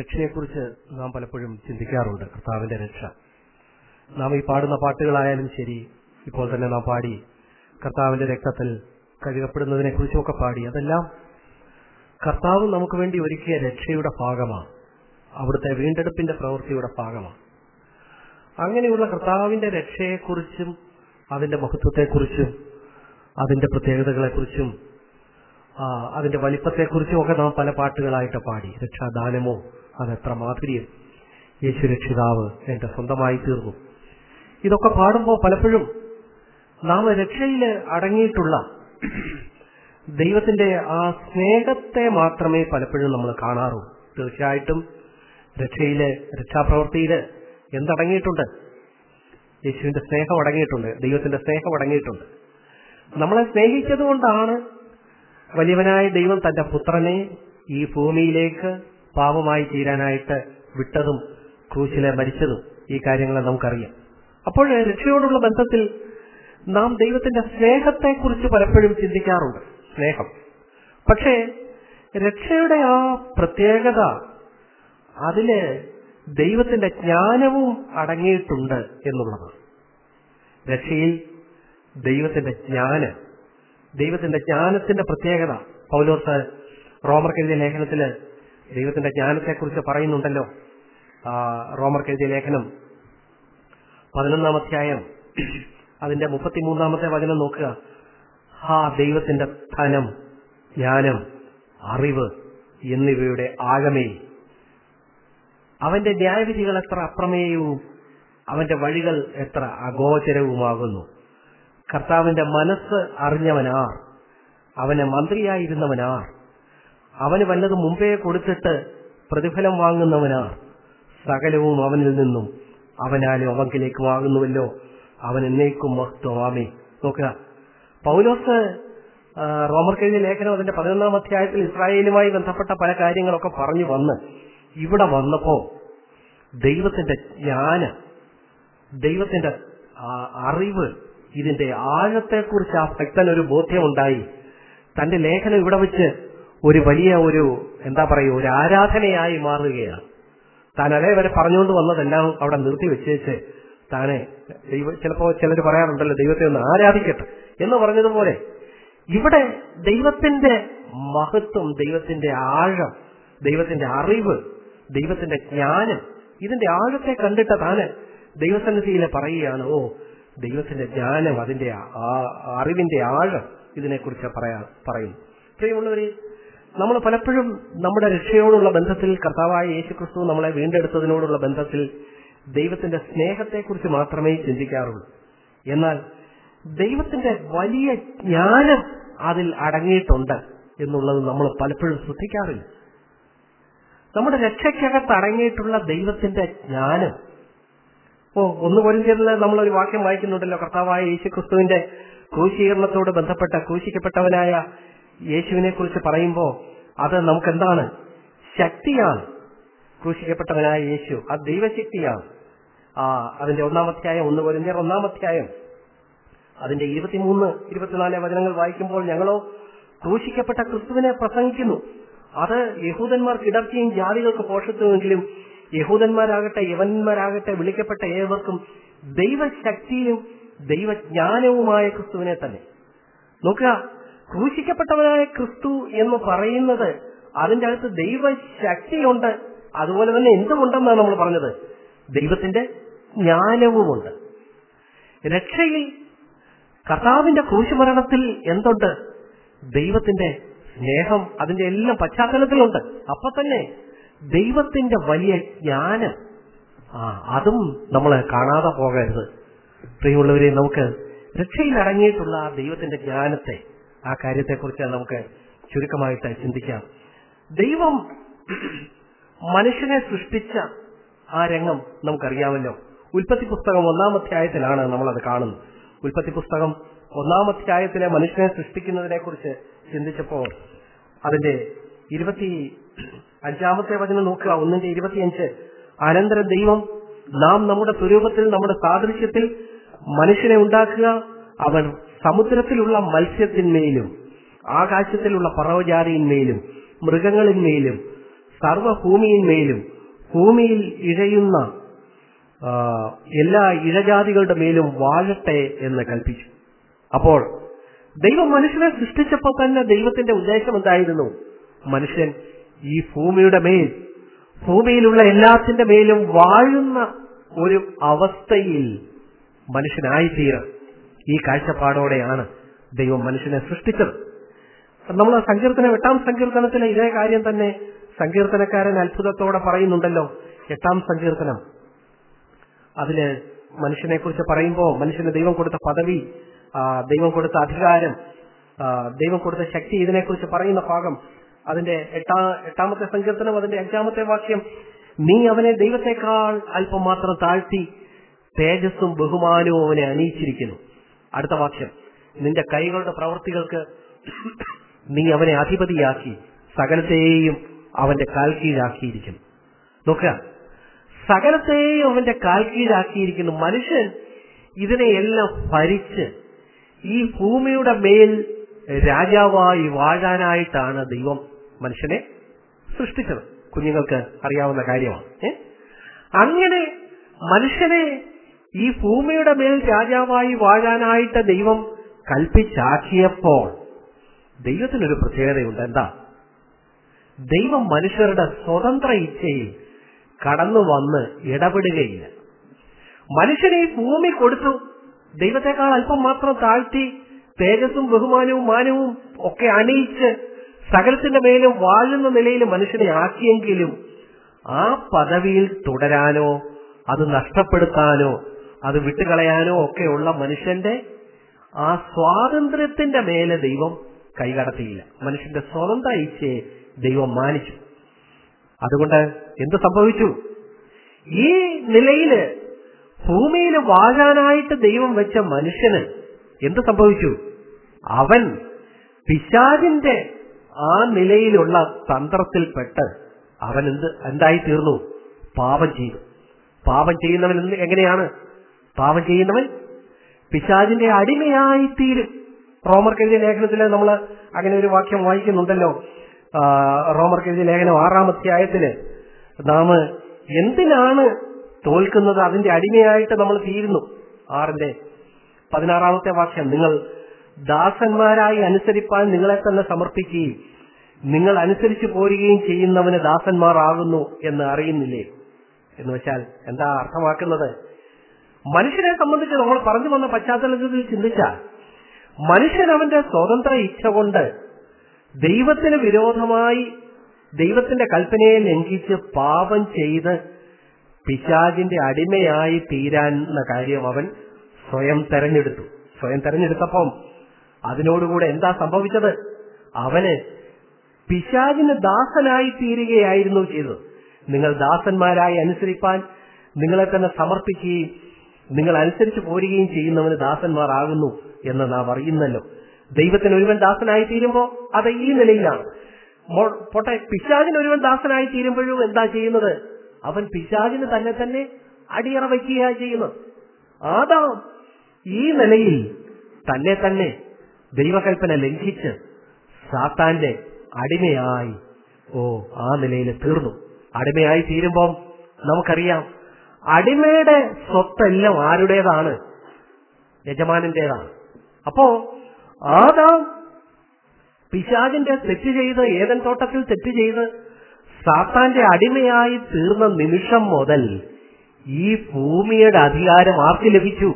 രക്ഷയെക്കുറിച്ച് നാം പലപ്പോഴും ചിന്തിക്കാറുണ്ട് കർത്താവിന്റെ രക്ഷ നാം ഈ പാടുന്ന പാട്ടുകളായാലും ശരി ഇപ്പോൾ തന്നെ നാം പാടി കർത്താവിന്റെ രക്തത്തിൽ കഴുകപ്പെടുന്നതിനെ കുറിച്ചൊക്കെ പാടി അതെല്ലാം കർത്താവ് നമുക്ക് വേണ്ടി ഒരുക്കിയ രക്ഷയുടെ ഭാഗമാണ് അവിടുത്തെ വീണ്ടെടുപ്പിന്റെ പ്രവൃത്തിയുടെ ഭാഗമാണ് അങ്ങനെയുള്ള കർത്താവിന്റെ രക്ഷയെക്കുറിച്ചും അതിന്റെ മഹത്വത്തെക്കുറിച്ചും അതിന്റെ പ്രത്യേകതകളെക്കുറിച്ചും ആ, അതിന്റെ വലിപ്പത്തെക്കുറിച്ചും ഒക്കെ നാം പല പാട്ടുകളായിട്ട് പാടി രക്ഷാദാനമോ അതെത്ര മാധുര്യം യേശു രക്ഷിതാവ് എന്റെ സ്വന്തമായി തീർന്നു ഇതൊക്കെ പാടുമ്പോൾ പലപ്പോഴും നാം രക്ഷയിൽ അടങ്ങിയിട്ടുള്ള ദൈവത്തിന്റെ ആ സ്നേഹത്തെ മാത്രമേ പലപ്പോഴും നമ്മൾ കാണാറൂ തീർച്ചയായിട്ടും രക്ഷയില് രക്ഷാപ്രവൃത്തിയില് എന്തടങ്ങിയിട്ടുണ്ട് യേശുവിന്റെ സ്നേഹം അടങ്ങിയിട്ടുണ്ട് ദൈവത്തിന്റെ സ്നേഹം അടങ്ങിയിട്ടുണ്ട് നമ്മളെ സ്നേഹിച്ചതുകൊണ്ടാണ് വലിയവനായ ദൈവം തന്റെ പുത്രനെ ഈ ഭൂമിയിലേക്ക് പാപമായി തീരാനായിട്ട് വിട്ടതും ക്രൂശിലെ മരിച്ചതും ഈ കാര്യങ്ങളെ നമുക്കറിയാം അപ്പോൾ രക്ഷയോടുള്ള ബന്ധത്തിൽ നാം ദൈവത്തിന്റെ സ്നേഹത്തെക്കുറിച്ച് പലപ്പോഴും ചിന്തിക്കാറുണ്ട് സ്നേഹം പക്ഷേ രക്ഷയുടെ ആ പ്രത്യേകത അതില് ദൈവത്തിന്റെ ജ്ഞാനവും അടങ്ങിയിട്ടുണ്ട് എന്നുള്ളതാണ് രക്ഷയിൽ ദൈവത്തിന്റെ ജ്ഞാനം ദൈവത്തിന്റെ ജ്ഞാനത്തിന്റെ പ്രത്യേകത പൗലോസ് റോമർക്കെഴുതിയ ലേഖനത്തില് ദൈവത്തിന്റെ ജ്ഞാനത്തെക്കുറിച്ച് പറയുന്നുണ്ടല്ലോ ആ, റോമർക്കെഴുതിയ ലേഖനം പതിനൊന്നാം അധ്യായം അതിന്റെ മുപ്പത്തിമൂന്നാമത്തെ വചനം നോക്കുക ഹാ ദൈവത്തിന്റെ ധനം ജ്ഞാനം അറിവ് എന്നിവയുടെ ആഴമേ അവന്റെ ന്യായവിധികൾ എത്ര അപ്രമേയവും അവന്റെ വഴികൾ എത്ര അഗോചരവുമാകുന്നു കർത്താവിന്റെ മനസ്സ് അറിഞ്ഞവനാർ അവനെ മന്ത്രിയായിരുന്നവനാർ അവന് വല്ലത് മുമ്പേ കൊടുത്തിട്ട് പ്രതിഫലം വാങ്ങുന്നവനാർ സകലവും അവനിൽ നിന്നും അവനാലും അവങ്കിലേക്ക് വാങ്ങുന്നുവല്ലോ അവൻ എന്നേക്കും മഹത്വമാമേ നോക്കുക പൗലോസ് ആ, റോമർക്കെഴുതിയ ലേഖനം അതിന്റെ പതിനൊന്നാം അധ്യായത്തിൽ ഇസ്രായേലുമായി ബന്ധപ്പെട്ട പല കാര്യങ്ങളൊക്കെ പറഞ്ഞു വന്ന് ഇവിടെ വന്നപ്പോ ദൈവത്തിന്റെ ജ്ഞാനം ദൈവത്തിന്റെ ആ അറിവ് ഇതിന്റെ ആഴത്തെക്കുറിച്ച് ആ ഭക്തനൊരു ബോധ്യമുണ്ടായി തന്റെ ലേഖനം ഇവിടെ വെച്ച് ഒരു വലിയ ഒരു എന്താ പറയുക ഒരു ആരാധനയായി മാറുകയാണ് താൻ അതേവരെ പറഞ്ഞുകൊണ്ട് വന്നതെല്ലാം അവിടെ നിർത്തി വെച്ചേച്ച് താനെ ദൈവ ചിലപ്പോ ചിലർ പറയാറുണ്ടല്ലോ ദൈവത്തെ ഒന്ന് ആരാധിക്കട്ടെ എന്ന് പറഞ്ഞതുപോലെ ഇവിടെ ദൈവത്തിന്റെ മഹത്വം ദൈവത്തിന്റെ ആഴം ദൈവത്തിന്റെ അറിവ് ദൈവത്തിന്റെ ജ്ഞാനം ഇതിന്റെ ആഴത്തെ കണ്ടിട്ട് താന് ദൈവസന്നിധിയിലെ പറയുകയാണ് ഓ ദൈവത്തിന്റെ ജ്ഞാനം അതിന്റെ ആ അറിവിന്റെ ആഴം ഇതിനെക്കുറിച്ച് പറയാ പറയുന്നു പ്രിയമുള്ളവരെ നമ്മൾ പലപ്പോഴും നമ്മുടെ രക്ഷയോടുള്ള ബന്ധത്തിൽ കർത്താവായ യേശുക്രിസ്തു നമ്മളെ വീണ്ടെടുത്തതിനോടുള്ള ബന്ധത്തിൽ ദൈവത്തിന്റെ സ്നേഹത്തെക്കുറിച്ച് മാത്രമേ ചിന്തിക്കാറുള്ളൂ എന്നാൽ ദൈവത്തിന്റെ വലിയ ജ്ഞാനം അതിൽ അടങ്ങിയിട്ടുണ്ട് എന്നുള്ളത് നമ്മൾ പലപ്പോഴും ശ്രദ്ധിക്കാറില്ല നമ്മുടെ രക്ഷയ്ക്കകത്ത് അടങ്ങിയിട്ടുള്ള ദൈവത്തിന്റെ ജ്ഞാനം ഓ ഒന്നുപോലും ചെയ്തത് നമ്മൾ ഒരു വാക്യം വായിക്കുന്നുണ്ടല്ലോ കർത്താവായ യേശുക്രിസ്തുവിന്റെ ക്രൂശീകരണത്തോട് ബന്ധപ്പെട്ട ക്രൂശിക്കപ്പെട്ടവനായ യേശുവിനെ കുറിച്ച് പറയുമ്പോ അത് നമുക്കെന്താണ് ശക്തിയാണ് ക്രൂശിക്കപ്പെട്ടവനായ യേശു അത് ദൈവശക്തിയാണ് ആ അതിന്റെ ഒന്നാമധ്യായം ഒന്ന് പൊരിഞ്ഞർ ഒന്നാമധ്യായം അതിന്റെ ഇരുപത്തിമൂന്ന് ഇരുപത്തിനാല് വചനങ്ങൾ വായിക്കുമ്പോൾ ഞങ്ങളോ ക്രൂശിക്കപ്പെട്ട ക്രിസ്തുവിനെ പ്രസംഗിക്കുന്നു അത് യഹൂദന്മാർക്ക് ഇടർച്ചയും ജാതികൾക്ക് പോഷത്വമെങ്കിലും യഹൂദന്മാരാകട്ടെ യവന്മാരാകട്ടെ വിളിക്കപ്പെട്ട ഏവർക്കും ദൈവശക്തിയും ദൈവജ്ഞാനവുമായ ക്രിസ്തുവിനെ തന്നെ നോക്കുക ക്രൂശിക്കപ്പെട്ടവനായ ക്രിസ്തു എന്ന് പറയുന്നത് അതിന്റെ അകത്ത് ദൈവശക്തിയുണ്ട് അതുപോലെ തന്നെ എന്തുമുണ്ടെന്നാണ് നമ്മൾ പറഞ്ഞത് ദൈവത്തിന്റെ ജ്ഞാനവുമുണ്ട് രക്ഷയിൽ കർത്താവിന്റെ ക്രൂശുമരണത്തിൽ എന്തുണ്ട് ദൈവത്തിന്റെ സ്നേഹം അതിന്റെ എല്ലാം പശ്ചാത്തലത്തിലുണ്ട് അപ്പൊ തന്നെ ദൈവത്തിന്റെ വലിയ ജ്ഞാനം ആ അതും നമ്മൾ കാണാതെ പോകരുത് പ്രിയമുള്ളവരെ നമുക്ക് രക്ഷയിൽ അടങ്ങിയിട്ടുള്ള ആ ദൈവത്തിന്റെ ജ്ഞാനത്തെ ആ കാര്യത്തെക്കുറിച്ച് നമുക്ക് ചുരുക്കമായിട്ട് ചിന്തിക്കാം ദൈവം മനുഷ്യനെ സൃഷ്ടിച്ച ആ രംഗം നമുക്കറിയാമല്ലോ ഉൽപ്പത്തി പുസ്തകം ഒന്നാം അധ്യായത്തിലാണ് നമ്മളത് കാണുന്നത് ഉൽപ്പത്തി പുസ്തകം ഒന്നാം അധ്യായത്തിലെ മനുഷ്യനെ സൃഷ്ടിക്കുന്നതിനെ കുറിച്ച് ചിന്തിച്ചപ്പോൾ അതിന്റെ ഇരുപത്തി അഞ്ചാമത്തെ വചനം നോക്കുക ഒന്നിന്റെ ഇരുപത്തിയഞ്ച് അനന്തരം ദൈവം നാം നമ്മുടെ സ്വരൂപത്തിൽ നമ്മുടെ സാദൃശ്യത്തിൽ മനുഷ്യനെ ഉണ്ടാക്കുക അവൻ സമുദ്രത്തിലുള്ള മത്സ്യത്തിന്മേലും ആകാശത്തിലുള്ള പറവജാതിയിന്മേലും മൃഗങ്ങളിന്മേലും സർവഭൂമിയിന്മേലും ഭൂമിയിൽ ഇഴയുന്ന ആ, എല്ലാ ഇഴജാതികളുടെ മേലും വാഴട്ടെ എന്ന് കൽപ്പിച്ചു അപ്പോൾ ദൈവം മനുഷ്യനെ സൃഷ്ടിച്ചപ്പോൾ തന്നെ ദൈവത്തിന്റെ ഉദ്ദേശം എന്തായിരുന്നു മനുഷ്യൻ ഈ ഭൂമിയുടെ മേൽ ഭൂമിയിലുള്ള എല്ലാത്തിന്റെ മേലും വാഴുന്ന ഒരു അവസ്ഥയിൽ മനുഷ്യനായിത്തീരം ഈ കാഴ്ചപ്പാടോടെയാണ് ദൈവം മനുഷ്യനെ സൃഷ്ടിച്ചത് നമ്മൾ സങ്കീർത്തനം എട്ടാം സങ്കീർത്തനത്തിലെ ഇതേ കാര്യം തന്നെ സങ്കീർത്തനക്കാരൻ അത്ഭുതത്തോടെ പറയുന്നുണ്ടല്ലോ എട്ടാം സങ്കീർത്തനം അതില് മനുഷ്യനെ കുറിച്ച് പറയുമ്പോൾ മനുഷ്യന് ദൈവം കൊടുത്ത പദവി ആ, ദൈവം കൊടുത്ത അധികാരം ആ, ദൈവം കൊടുത്ത ശക്തി ഇതിനെക്കുറിച്ച് പറയുന്ന ഭാഗം അതിന്റെ എട്ടാ എട്ടാമത്തെ സങ്കീർത്തനം അതിന്റെ അഞ്ചാമത്തെ വാക്യം നീ അവനെ ദൈവത്തെക്കാൾ അല്പം മാത്രം താഴ്ത്തി തേജസ്സും ബഹുമാനവും അവനെ അണിയിച്ചിരിക്കുന്നു അടുത്ത വാക്യം നിന്റെ കൈകളുടെ പ്രവൃത്തികൾക്ക് നീ അവനെ അധിപതിയാക്കി സകലത്തെയും അവന്റെ കാൽ കീഴാക്കിയിരിക്കുന്നു നോക്കുക സകലത്തെയും അവന്റെ കാൽ കീഴാക്കിയിരിക്കുന്നു മനുഷ്യൻ ഇതിനെയെല്ലാം ഭരിച്ച് ഈ ഭൂമിയുടെ മേൽ രാജാവായി വാഴാനായിട്ടാണ് ദൈവം മനുഷ്യനെ സൃഷ്ടിച്ചത് കുഞ്ഞുങ്ങൾക്ക് അറിയാവുന്ന കാര്യമാണ് ഏ? അങ്ങനെ മനുഷ്യനെ ഈ ഭൂമിയുടെ മേൽ രാജാവായി വാഴാനായിട്ട് ദൈവം കൽപ്പിച്ചാക്കിയപ്പോൾ ദൈവത്തിനൊരു പ്രത്യേകതയുണ്ട് എന്താ ദൈവം മനുഷ്യരുടെ സ്വതന്ത്ര ഇച്ഛയിൽ കടന്നു വന്ന് ഇടപെടുകയില്ല മനുഷ്യനെ ഈ ഭൂമി കൊടുത്തു ദൈവത്തെക്കാൾ അല്പം മാത്രം താഴ്ത്തി തേജസ്സും ബഹുമാനവും മാനവും ഒക്കെ അണിയിച്ച് സകലത്തിന്റെ മേലും വാഴുന്ന നിലയിൽ മനുഷ്യനെ ആക്കിയെങ്കിലും ആ പദവിയിൽ തുടരാനോ അത് നഷ്ടപ്പെടുത്താനോ അത് വിട്ടുകളയാനോ ഒക്കെയുള്ള മനുഷ്യന്റെ ആ സ്വാതന്ത്ര്യത്തിന്റെ മേലെ ദൈവം കൈകടത്തിയില്ല മനുഷ്യന്റെ സ്വതന്ത്ര ഇച്ഛയെ ദൈവം മാനിച്ചു അതുകൊണ്ട് എന്ത് സംഭവിച്ചു ഈ നിലയില് ഭൂമിയിൽ വാഴാനായിട്ട് ദൈവം വെച്ച മനുഷ്യന് എന്ത് സംഭവിച്ചു അവൻ പിശാചിന്റെ ആ നിലയിലുള്ള തന്ത്രത്തിൽപ്പെട്ട് അവൻ എന്ത് എന്തായി തീർന്നു പാപം ചെയ്തു പാപം ചെയ്യുന്നവൻ എന്ത് എങ്ങനെയാണ് പാപം ചെയ്യുന്നവൻ പിശാചിന്റെ അടിമയായി തീരും റോമർക്കെഴുതിയ ലേഖനത്തിൽ നമ്മൾ അങ്ങനെ ഒരു വാക്യം വായിക്കുന്നുണ്ടല്ലോ ആ, റോമർക്കെഴുതിയ ലേഖനം ആറാം അധ്യായത്തില് നാം എന്തിനാണ് തോൽക്കുന്നത് അതിന്റെ അടിമയായിട്ട് നമ്മൾ തീരുന്നു ആറിന്റെ പതിനാറാമത്തെ വാക്യം നിങ്ങൾ ദാസന്മാരായി അനുസരിപ്പാൻ നിങ്ങളെ തന്നെ സമർപ്പിക്കുകയും നിങ്ങൾ അനുസരിച്ച് പോരുകയും ചെയ്യുന്നവന് ദാസന്മാരാകുന്നു എന്ന് അറിയുന്നില്ലേ എന്ന് വെച്ചാൽ എന്താ അർത്ഥമാക്കുന്നത് മനുഷ്യനെ സംബന്ധിച്ച് നമ്മൾ പറഞ്ഞു വന്ന പശ്ചാത്തലത്തിൽ ചിന്തിച്ചാൽ മനുഷ്യൻ അവന്റെ സ്വതന്ത്ര ഇച്ഛ കൊണ്ട് ദൈവത്തിന് വിരോധമായി ദൈവത്തിന്റെ കൽപ്പനയെ ലംഘിച്ച് പാപം ചെയ്ത് പിശാചിന്റെ അടിമയായി തീരാൻ എന്ന കാര്യം അവൻ സ്വയം തെരഞ്ഞെടുത്തു സ്വയം തെരഞ്ഞെടുത്തപ്പം അതിനോടുകൂടെ എന്താ സംഭവിച്ചത് അവന് പിശാചിന് ദാസനായി തീരുകയായിരുന്നു ചെയ്തത് നിങ്ങൾ ദാസന്മാരായി അനുസരിപ്പാൻ നിങ്ങളെ തന്നെ സമർപ്പിക്കുകയും നിങ്ങൾ അനുസരിച്ച് പോരുകയും ചെയ്യുന്നവന് ദാസന്മാരാകുന്നു എന്ന് നാം അറിയുന്നല്ലോ ദൈവത്തിന് ഒരുവൻ ദാസനായി തീരുമ്പോൾ അത് ഈ നിലയിലാണ് മോ- പോട്ടെ പിശാചിന് ഒരുവൻ ദാസനായി തീരുമ്പോഴും എന്താ ചെയ്യുന്നത് അവൻ പിശാചിന് തന്നെ തന്നെ അടിയറ വയ്ക്കുകയാണ് ചെയ്യുന്നത് ആദാം ഈ നിലയിൽ തന്നെ തന്നെ ദൈവകൽപ്പന ലംഘിച്ച് സാത്താന്റെ അടിമയായി ഓ ആ നിലയിൽ തീർന്നു അടിമയായി തീരുമ്പം നമുക്കറിയാം അടിമയുടെ സ്വത്തെല്ലാം ആരുടേതാണ് യജമാനന്റേതാണ് അപ്പോ ആദാം പിശാചിന്റെ തെറ്റ് ചെയ്ത് ഏതൻ തോട്ടത്തിൽ തെറ്റ് ചെയ്ത് സാത്താന്റെ അടിമയായി തീർന്ന നിമിഷം മുതൽ ഈ ഭൂമിയുടെ അധികാരം ആർക്ക് ലഭിച്ചു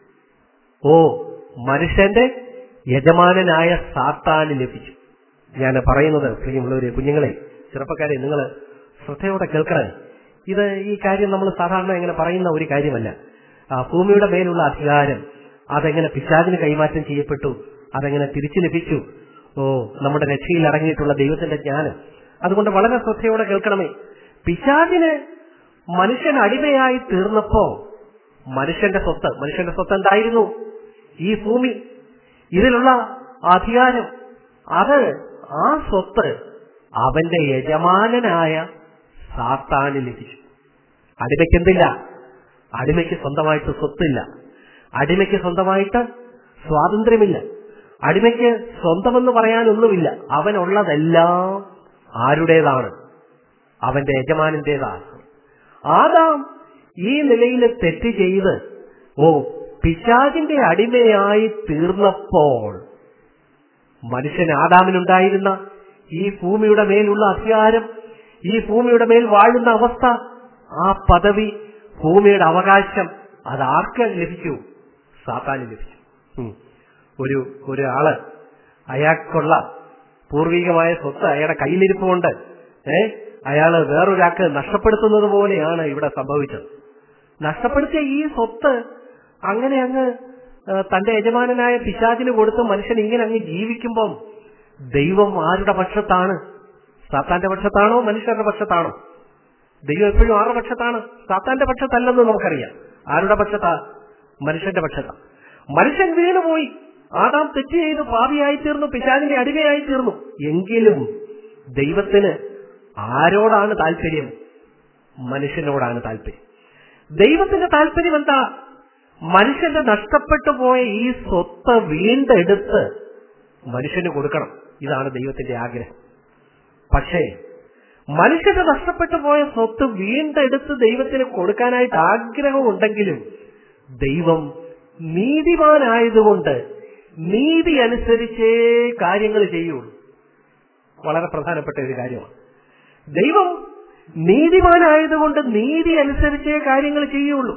ഓ മനുഷ്യന്റെ യജമാനനായ സാത്താന് ലഭിച്ചു ഞാൻ പറയുന്നത് പ്രിയമുള്ളവരെ കുഞ്ഞുങ്ങളെ ചെറുപ്പക്കാരെ നിങ്ങൾ ശ്രദ്ധയോടെ കേൾക്കണേ ഇത് ഈ കാര്യം നമ്മൾ സാധാരണ ഇങ്ങനെ പറയുന്ന ഒരു കാര്യമല്ല ആ, ഭൂമിയുടെ മേലുള്ള അധികാരം അതെങ്ങനെ പിശാചിന് കൈമാറ്റം ചെയ്യപ്പെട്ടു അതെങ്ങനെ തിരിച്ചു ലഭിച്ചു ഓ നമ്മുടെ രക്ഷയിൽ അടങ്ങിയിട്ടുള്ള ദൈവത്തിന്റെ ജ്ഞാനം അതുകൊണ്ട് വളരെ ശ്രദ്ധയോടെ കേൾക്കണമേ പിശാചിന് മനുഷ്യൻ അടിമയായി തീർന്നപ്പോ മനുഷ്യന്റെ സ്വത്ത് മനുഷ്യന്റെ സ്വത്ത് എന്തായിരുന്നു ഈ ഭൂമി ഇതിലുള്ള അധികാരം അത് ആ സ്വത്ത് അവന്റെ യജമാനനായ സാത്താന് ലഭിച്ചു അടിമയ്ക്ക് എന്തില്ല അടിമയ്ക്ക് സ്വന്തമായിട്ട് സ്വത്തില്ല അടിമയ്ക്ക് സ്വന്തമായിട്ട് സ്വാതന്ത്ര്യമില്ല അടിമയ്ക്ക് സ്വന്തമെന്ന് പറയാനൊന്നുമില്ല അവനുള്ളതെല്ലാം ആരുടേതാണ് അവന്റെ യജമാനന്റേതാണ് ആദാം ഈ നിലയിൽ തെറ്റ് ചെയ്ത് ഓ പിശാചിന്റെ അടിമയായി തീർന്നപ്പോൾ മനുഷ്യൻ ആദാമിനുണ്ടായിരുന്ന ഈ ഭൂമിയുടെ മേലുള്ള അധികാരം ഈ ഭൂമിയുടെ മേൽ വാഴുന്ന അവസ്ഥ ആ പദവി ഭൂമിയുടെ അവകാശം അത് ആർക്ക് ലഭിച്ചു സാത്താന് ലഭിച്ചു ഉം. ഒരു ഒരാള് അയാൾക്കുള്ള പൂർവികമായ സ്വത്ത് അയാളുടെ കയ്യിലിരിപ്പുകൊണ്ട് ഏ അയാള് വേറൊരാൾക്ക് നഷ്ടപ്പെടുത്തുന്നത് പോലെയാണ് ഇവിടെ സംഭവിച്ചത് നഷ്ടപ്പെടുത്തിയ ഈ സ്വത്ത് അങ്ങനെ അങ്ങ് ആ, തന്റെ യജമാനനായ പിശാചിന് കൊടുത്ത് മനുഷ്യൻ ഇങ്ങനെ അങ്ങ് ജീവിക്കുമ്പം ദൈവം ആരുടെ പക്ഷത്താണ് സാത്താന്റെ പക്ഷത്താണോ മനുഷ്യരുടെ പക്ഷത്താണോ ദൈവം എപ്പോഴും ആരുടെ പക്ഷത്താണ് സാത്താന്റെ പക്ഷത്തല്ലെന്ന് നമുക്കറിയാം ആരുടെ പക്ഷത്താ മനുഷ്യന്റെ പക്ഷത്താ മനുഷ്യൻ വീണുപോയി ആദാം തെറ്റ് ചെയ്ത് പാപിയായി തീർന്നു പിശാചിന്റെ അടിമയായി തീർന്നു എങ്കിലും ദൈവത്തിന് ആരോടാണ് താല്പര്യം മനുഷ്യനോടാണ് താല്പര്യം ദൈവത്തിന്റെ താല്പര്യം എന്താ മനുഷ്യന്റെ നഷ്ടപ്പെട്ടു പോയ ഈ സ്വത്ത് വീണ്ടെടുത്ത് മനുഷ്യന് കൊടുക്കണം ഇതാണ് ദൈവത്തിന്റെ ആഗ്രഹം പക്ഷേ മനുഷ്യന് നഷ്ടപ്പെട്ടു പോയ സ്വത്ത് വീണ്ടെടുത്ത് ദൈവത്തിന് കൊടുക്കാനായിട്ട് ആഗ്രഹമുണ്ടെങ്കിലും ദൈവം നീതിമാനായതുകൊണ്ട് നീതി അനുസരിച്ചേ കാര്യങ്ങൾ ചെയ്യുള്ളൂ വളരെ പ്രധാനപ്പെട്ട ഒരു കാര്യമാണ് ദൈവം നീതിമാനായതുകൊണ്ട് നീതി അനുസരിച്ചേ കാര്യങ്ങൾ ചെയ്യുള്ളൂ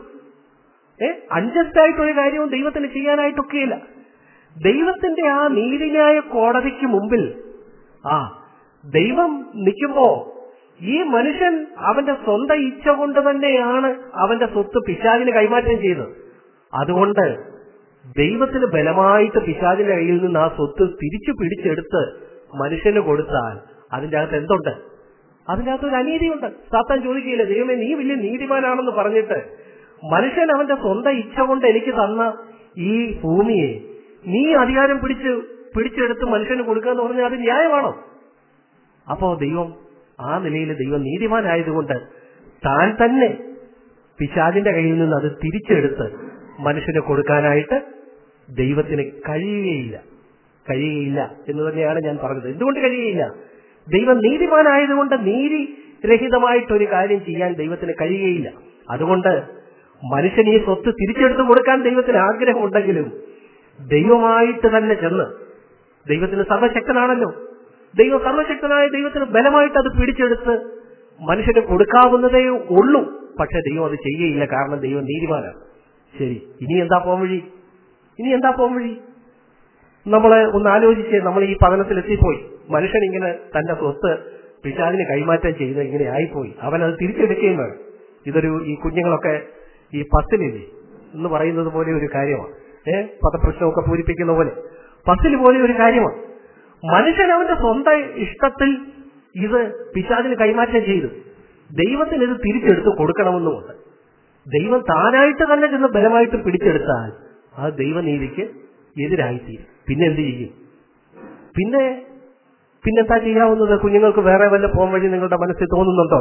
ഏ അൺജസ്റ്റ് ആയിട്ടൊരു കാര്യവും ദൈവത്തിന് ചെയ്യാനായിട്ടൊക്കെയില്ല ദൈവത്തിന്റെ ആ നീതിന്യായ കോടതിക്ക് മുമ്പിൽ ആ ദൈവം നിൽക്കുമ്പോ ഈ മനുഷ്യൻ അവന്റെ സ്വന്തം ഇച്ഛ കൊണ്ട് തന്നെയാണ് അവന്റെ സ്വത്ത് പിശാചിന് കൈമാറ്റം ചെയ്തത് അതുകൊണ്ട് ദൈവത്തിന് ബലമായിട്ട് പിശാചിന്റെ കയ്യിൽ നിന്ന് ആ സ്വത്ത് തിരിച്ചു പിടിച്ചെടുത്ത് മനുഷ്യന് കൊടുത്താൽ അതിന്റെ അകത്ത് എന്തുണ്ട് അതിന്റെ അകത്ത് ഒരു അനീതിയുണ്ട് സാത്താൻ ചോദിക്കില്ല ദൈവമേ നീ വലിയ നീതിമാനാണെന്ന് പറഞ്ഞിട്ട് മനുഷ്യൻ അവന്റെ സ്വന്തം ഇച്ഛ കൊണ്ട് എനിക്ക് തന്ന ഈ ഭൂമിയെ നീ അധികാരം പിടിച്ച് പിടിച്ചെടുത്ത് മനുഷ്യന് കൊടുക്കുക എന്ന് പറഞ്ഞാൽ അത് ന്യായമാണോ അപ്പോ ദൈവം ആ നിലയിൽ ദൈവം നീതിമാനായതുകൊണ്ട് താൻ തന്നെ പിശാചിന്റെ കയ്യിൽ നിന്ന് അത് തിരിച്ചെടുത്ത് മനുഷ്യന് കൊടുക്കാനായിട്ട് ദൈവത്തിന് കഴിയുകയില്ല കഴിയുകയില്ല എന്ന് തന്നെയാണ് ഞാൻ പറഞ്ഞത് എന്തുകൊണ്ട് കഴിയുകയില്ല ദൈവം നീതിമാനായതുകൊണ്ട് നീതി രഹിതമായിട്ടൊരു കാര്യം ചെയ്യാൻ ദൈവത്തിന് കഴിയുകയില്ല അതുകൊണ്ട് മനുഷ്യൻ ഈ സ്വത്ത് തിരിച്ചെടുത്ത് കൊടുക്കാൻ ദൈവത്തിന് ആഗ്രഹമുണ്ടെങ്കിലും ദൈവമായിട്ട് തന്നെ ചെന്ന് ദൈവത്തിന് സർവശക്തനാണല്ലോ ദൈവം സർവശക്തനായ ദൈവത്തിന് ബലമായിട്ട് അത് പിടിച്ചെടുത്ത് മനുഷ്യന് കൊടുക്കാവുന്നതേ ഉള്ളൂ പക്ഷെ ദൈവം അത് ചെയ്യുകയില്ല കാരണം ദൈവം നീതിമാനാണ് ശരി ഇനി എന്താ പോം വഴി ഇനി എന്താ പോം വഴി നമ്മളെ ഒന്ന് ആലോചിച്ച് നമ്മൾ ഈ പഠനത്തിൽ എത്തിപ്പോയി മനുഷ്യൻ ഇങ്ങനെ തന്റെ സ്വത്ത് പിശാചിന് കൈമാറ്റം ചെയ്ത് ഇങ്ങനെ ആയിപ്പോയി അവൻ അത് തിരിച്ചെടുക്കുകയും വേണം ഇതൊരു ഈ കുഞ്ഞുങ്ങളൊക്കെ ഈ പത്തിലില്ലേ എന്ന് പറയുന്നത് പോലെ ഒരു കാര്യമാണ് ഏഹ് പദപ്രശ്നമൊക്കെ പൂരിപ്പിക്കുന്ന പോലെ പത്തിൽ പോലെ ഒരു കാര്യമാണ് മനുഷ്യൻ അവന്റെ സ്വന്തം ഇഷ്ടത്തിൽ ഇത് പിശാചിന് കൈമാറ്റം ചെയ്തു ദൈവത്തിന് ഇത് തിരിച്ചെടുത്ത് കൊടുക്കണമെന്നുമുണ്ട് ദൈവം താനായിട്ട് തന്നെ ചെന്ന് ബലമായിട്ട് പിടിച്ചെടുത്താൽ അത് ദൈവനീതിക്ക് എതിരായിത്തീരും പിന്നെ എന്ത് ചെയ്യും പിന്നെ പിന്നെന്താ ചെയ്യാവുന്നത് കുഞ്ഞുങ്ങൾക്ക് വേറെ വല്ല പോകാൻ വഴി നിങ്ങളുടെ മനസ്സിൽ തോന്നുന്നുണ്ടോ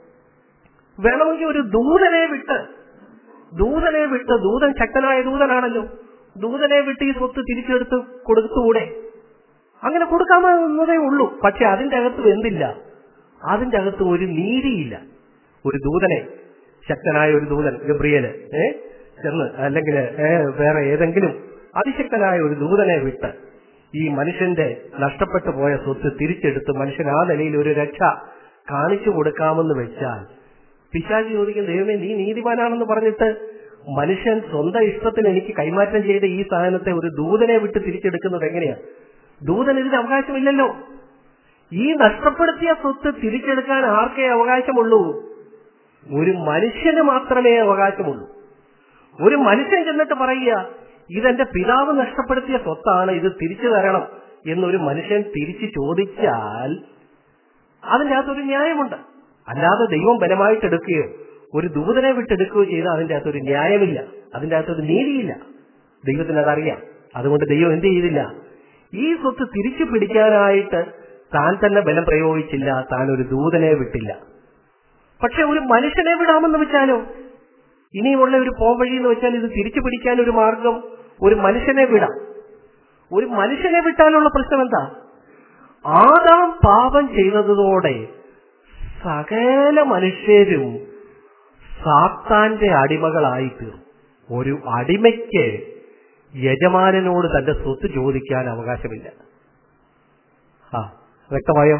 വേണമെങ്കിൽ ഒരു ദൂതനെ വിട്ട് ദൂതനെ വിട്ട് ദൂതൻ ശക്തനായ ദൂതനാണല്ലോ ദൂതനെ വിട്ട് ഈ സ്വത്ത് തിരിച്ചെടുത്ത് കൊടുത്തുകൂടെ അങ്ങനെ കൊടുക്കാമെന്നതേ ഉള്ളൂ പക്ഷെ അതിന്റെ അകത്ത് എന്തില്ല അതിന്റെ അകത്ത് ഒരു നീതിയില്ല ഒരു ദൂതനെ ശക്തനായ ഒരു ദൂതൻ ഗബ്രിയല് ഏ ചെന്ന് അല്ലെങ്കിൽ ഏ, വേറെ ഏതെങ്കിലും അതിശക്തനായ ഒരു ദൂതനെ വിട്ട് ഈ മനുഷ്യന്റെ നഷ്ടപ്പെട്ടു പോയ സ്വത്ത് തിരിച്ചെടുത്ത് മനുഷ്യൻ ആ നിലയിൽ ഒരു രക്ഷ കാണിച്ചു കൊടുക്കാമെന്ന് വെച്ചാൽ പിശാചി ചോദിക്കും ദൈവമേ നീ നീതിമാനാണെന്ന് പറഞ്ഞിട്ട് മനുഷ്യൻ സ്വന്തം ഇഷ്ടത്തിന് എനിക്ക് കൈമാറ്റം ചെയ്ത ഈ സാധനത്തെ ഒരു ദൂതനെ വിട്ട് തിരിച്ചെടുക്കുന്നത് എങ്ങനെയാ ദൂതൻ ഇതിന് അവകാശമില്ലല്ലോ ഈ നഷ്ടപ്പെടുത്തിയ സ്വത്ത് തിരിച്ചെടുക്കാൻ ആർക്കേ അവകാശമുള്ളൂ ഒരു മനുഷ്യന് മാത്രമേ അവകാശമുള്ളൂ ഒരു മനുഷ്യൻ ചെന്നിട്ട് പറയുക ഇതെന്റെ പിതാവ് നഷ്ടപ്പെടുത്തിയ സ്വത്താണ് ഇത് തിരിച്ചു തരണം എന്നൊരു മനുഷ്യൻ തിരിച്ചു ചോദിച്ചാൽ അതിന്റെ അകത്തൊരു ന്യായമുണ്ട് അല്ലാതെ ദൈവം ബലമായിട്ട് എടുക്കുകയോ ഒരു ദൂതനെ വിട്ടെടുക്കുകയോ ചെയ്താൽ അതിന്റെ അകത്തൊരു ന്യായമില്ല അതിന്റെ അകത്തൊരു നീതിയില്ല ദൈവത്തിന് അതറിയാം അതുകൊണ്ട് ദൈവം എന്ത് ചെയ്തില്ല ഈ സ്വത്ത് തിരിച്ചു പിടിക്കാനായിട്ട് താൻ തന്നെ ബലം പ്രയോഗിച്ചില്ല താൻ ഒരു ദൂതനെ വിട്ടില്ല പക്ഷെ ഒരു മനുഷ്യനെ വിടാമെന്ന് വെച്ചാലോ ഇനിയുമുള്ള ഒരു പോംവഴി എന്ന് വെച്ചാൽ ഇത് തിരിച്ചു പിടിക്കാൻ ഒരു മാർഗം ഒരു മനുഷ്യനെ വിടാം ഒരു മനുഷ്യനെ വിട്ടാലുള്ള പ്രശ്നം എന്താ ആദാം പാപം ചെയ്തതോടെ സകല മനുഷ്യരും സാത്താന്റെ അടിമകളായി തീർന്നു ഒരു അടിമയ്ക്ക് യജമാനനോട് തന്റെ സ്വത്ത് ചോദിക്കാൻ അവകാശമില്ല ആ വ്യക്തമായോ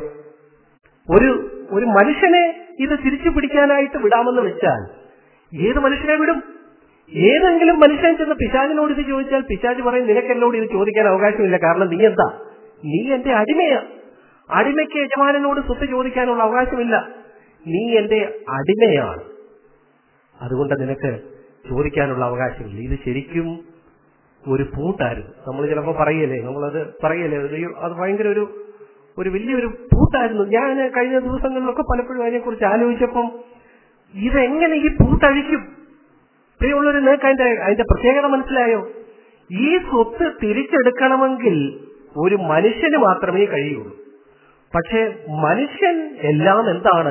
ഒരു ഒരു മനുഷ്യനെ ഇത് തിരിച്ചു പിടിക്കാനായിട്ട് വിടാമെന്ന് വെച്ചാൽ ഏത് മനുഷ്യനെ വിടും ഏതെങ്കിലും മനുഷ്യൻ ചെന്ന് പിശാചിനോട് ഇത് ചോദിച്ചാൽ പിശാജ് പറയും നിനക്ക് എന്നോട് ഇത് ചോദിക്കാൻ അവകാശമില്ല കാരണം നീ എന്താ നീ എന്റെ അടിമയാ അടിമയ്ക്ക് യജമാനനോട് സ്വത്ത് ചോദിക്കാനുള്ള അവകാശമില്ല നീ എന്റെ അടിമയാണ് അതുകൊണ്ട് നിനക്ക് ചോദിക്കാനുള്ള അവകാശമില്ല ഇത് ശരിക്കും ഒരു പൂട്ടായിരുന്നു നമ്മൾ ചിലപ്പോൾ പറയല്ലേ നമ്മളത് പറയല്ലേ അത് ഈ- അത് ഭയങ്കര ഒരു ഒരു വലിയൊരു പൂട്ടായിരുന്നു ഞാൻ കഴിഞ്ഞ ദിവസങ്ങളിലൊക്കെ പലപ്പോഴും അതിനെക്കുറിച്ച് ആലോചിച്ചപ്പം ഇതെങ്ങനെ ഈ പൂട്ടഴിക്കും പ്രിയമുള്ളവർ നിങ്ങൾക്ക് അതിന്റെ അതിന്റെ പ്രത്യേകത മനസ്സിലായോ ഈ സ്വത്ത് തിരിച്ചെടുക്കണമെങ്കിൽ ഒരു മനുഷ്യന് മാത്രമേ കഴിയുള്ളൂ പക്ഷെ മനുഷ്യൻ എല്ലാം എന്താണ്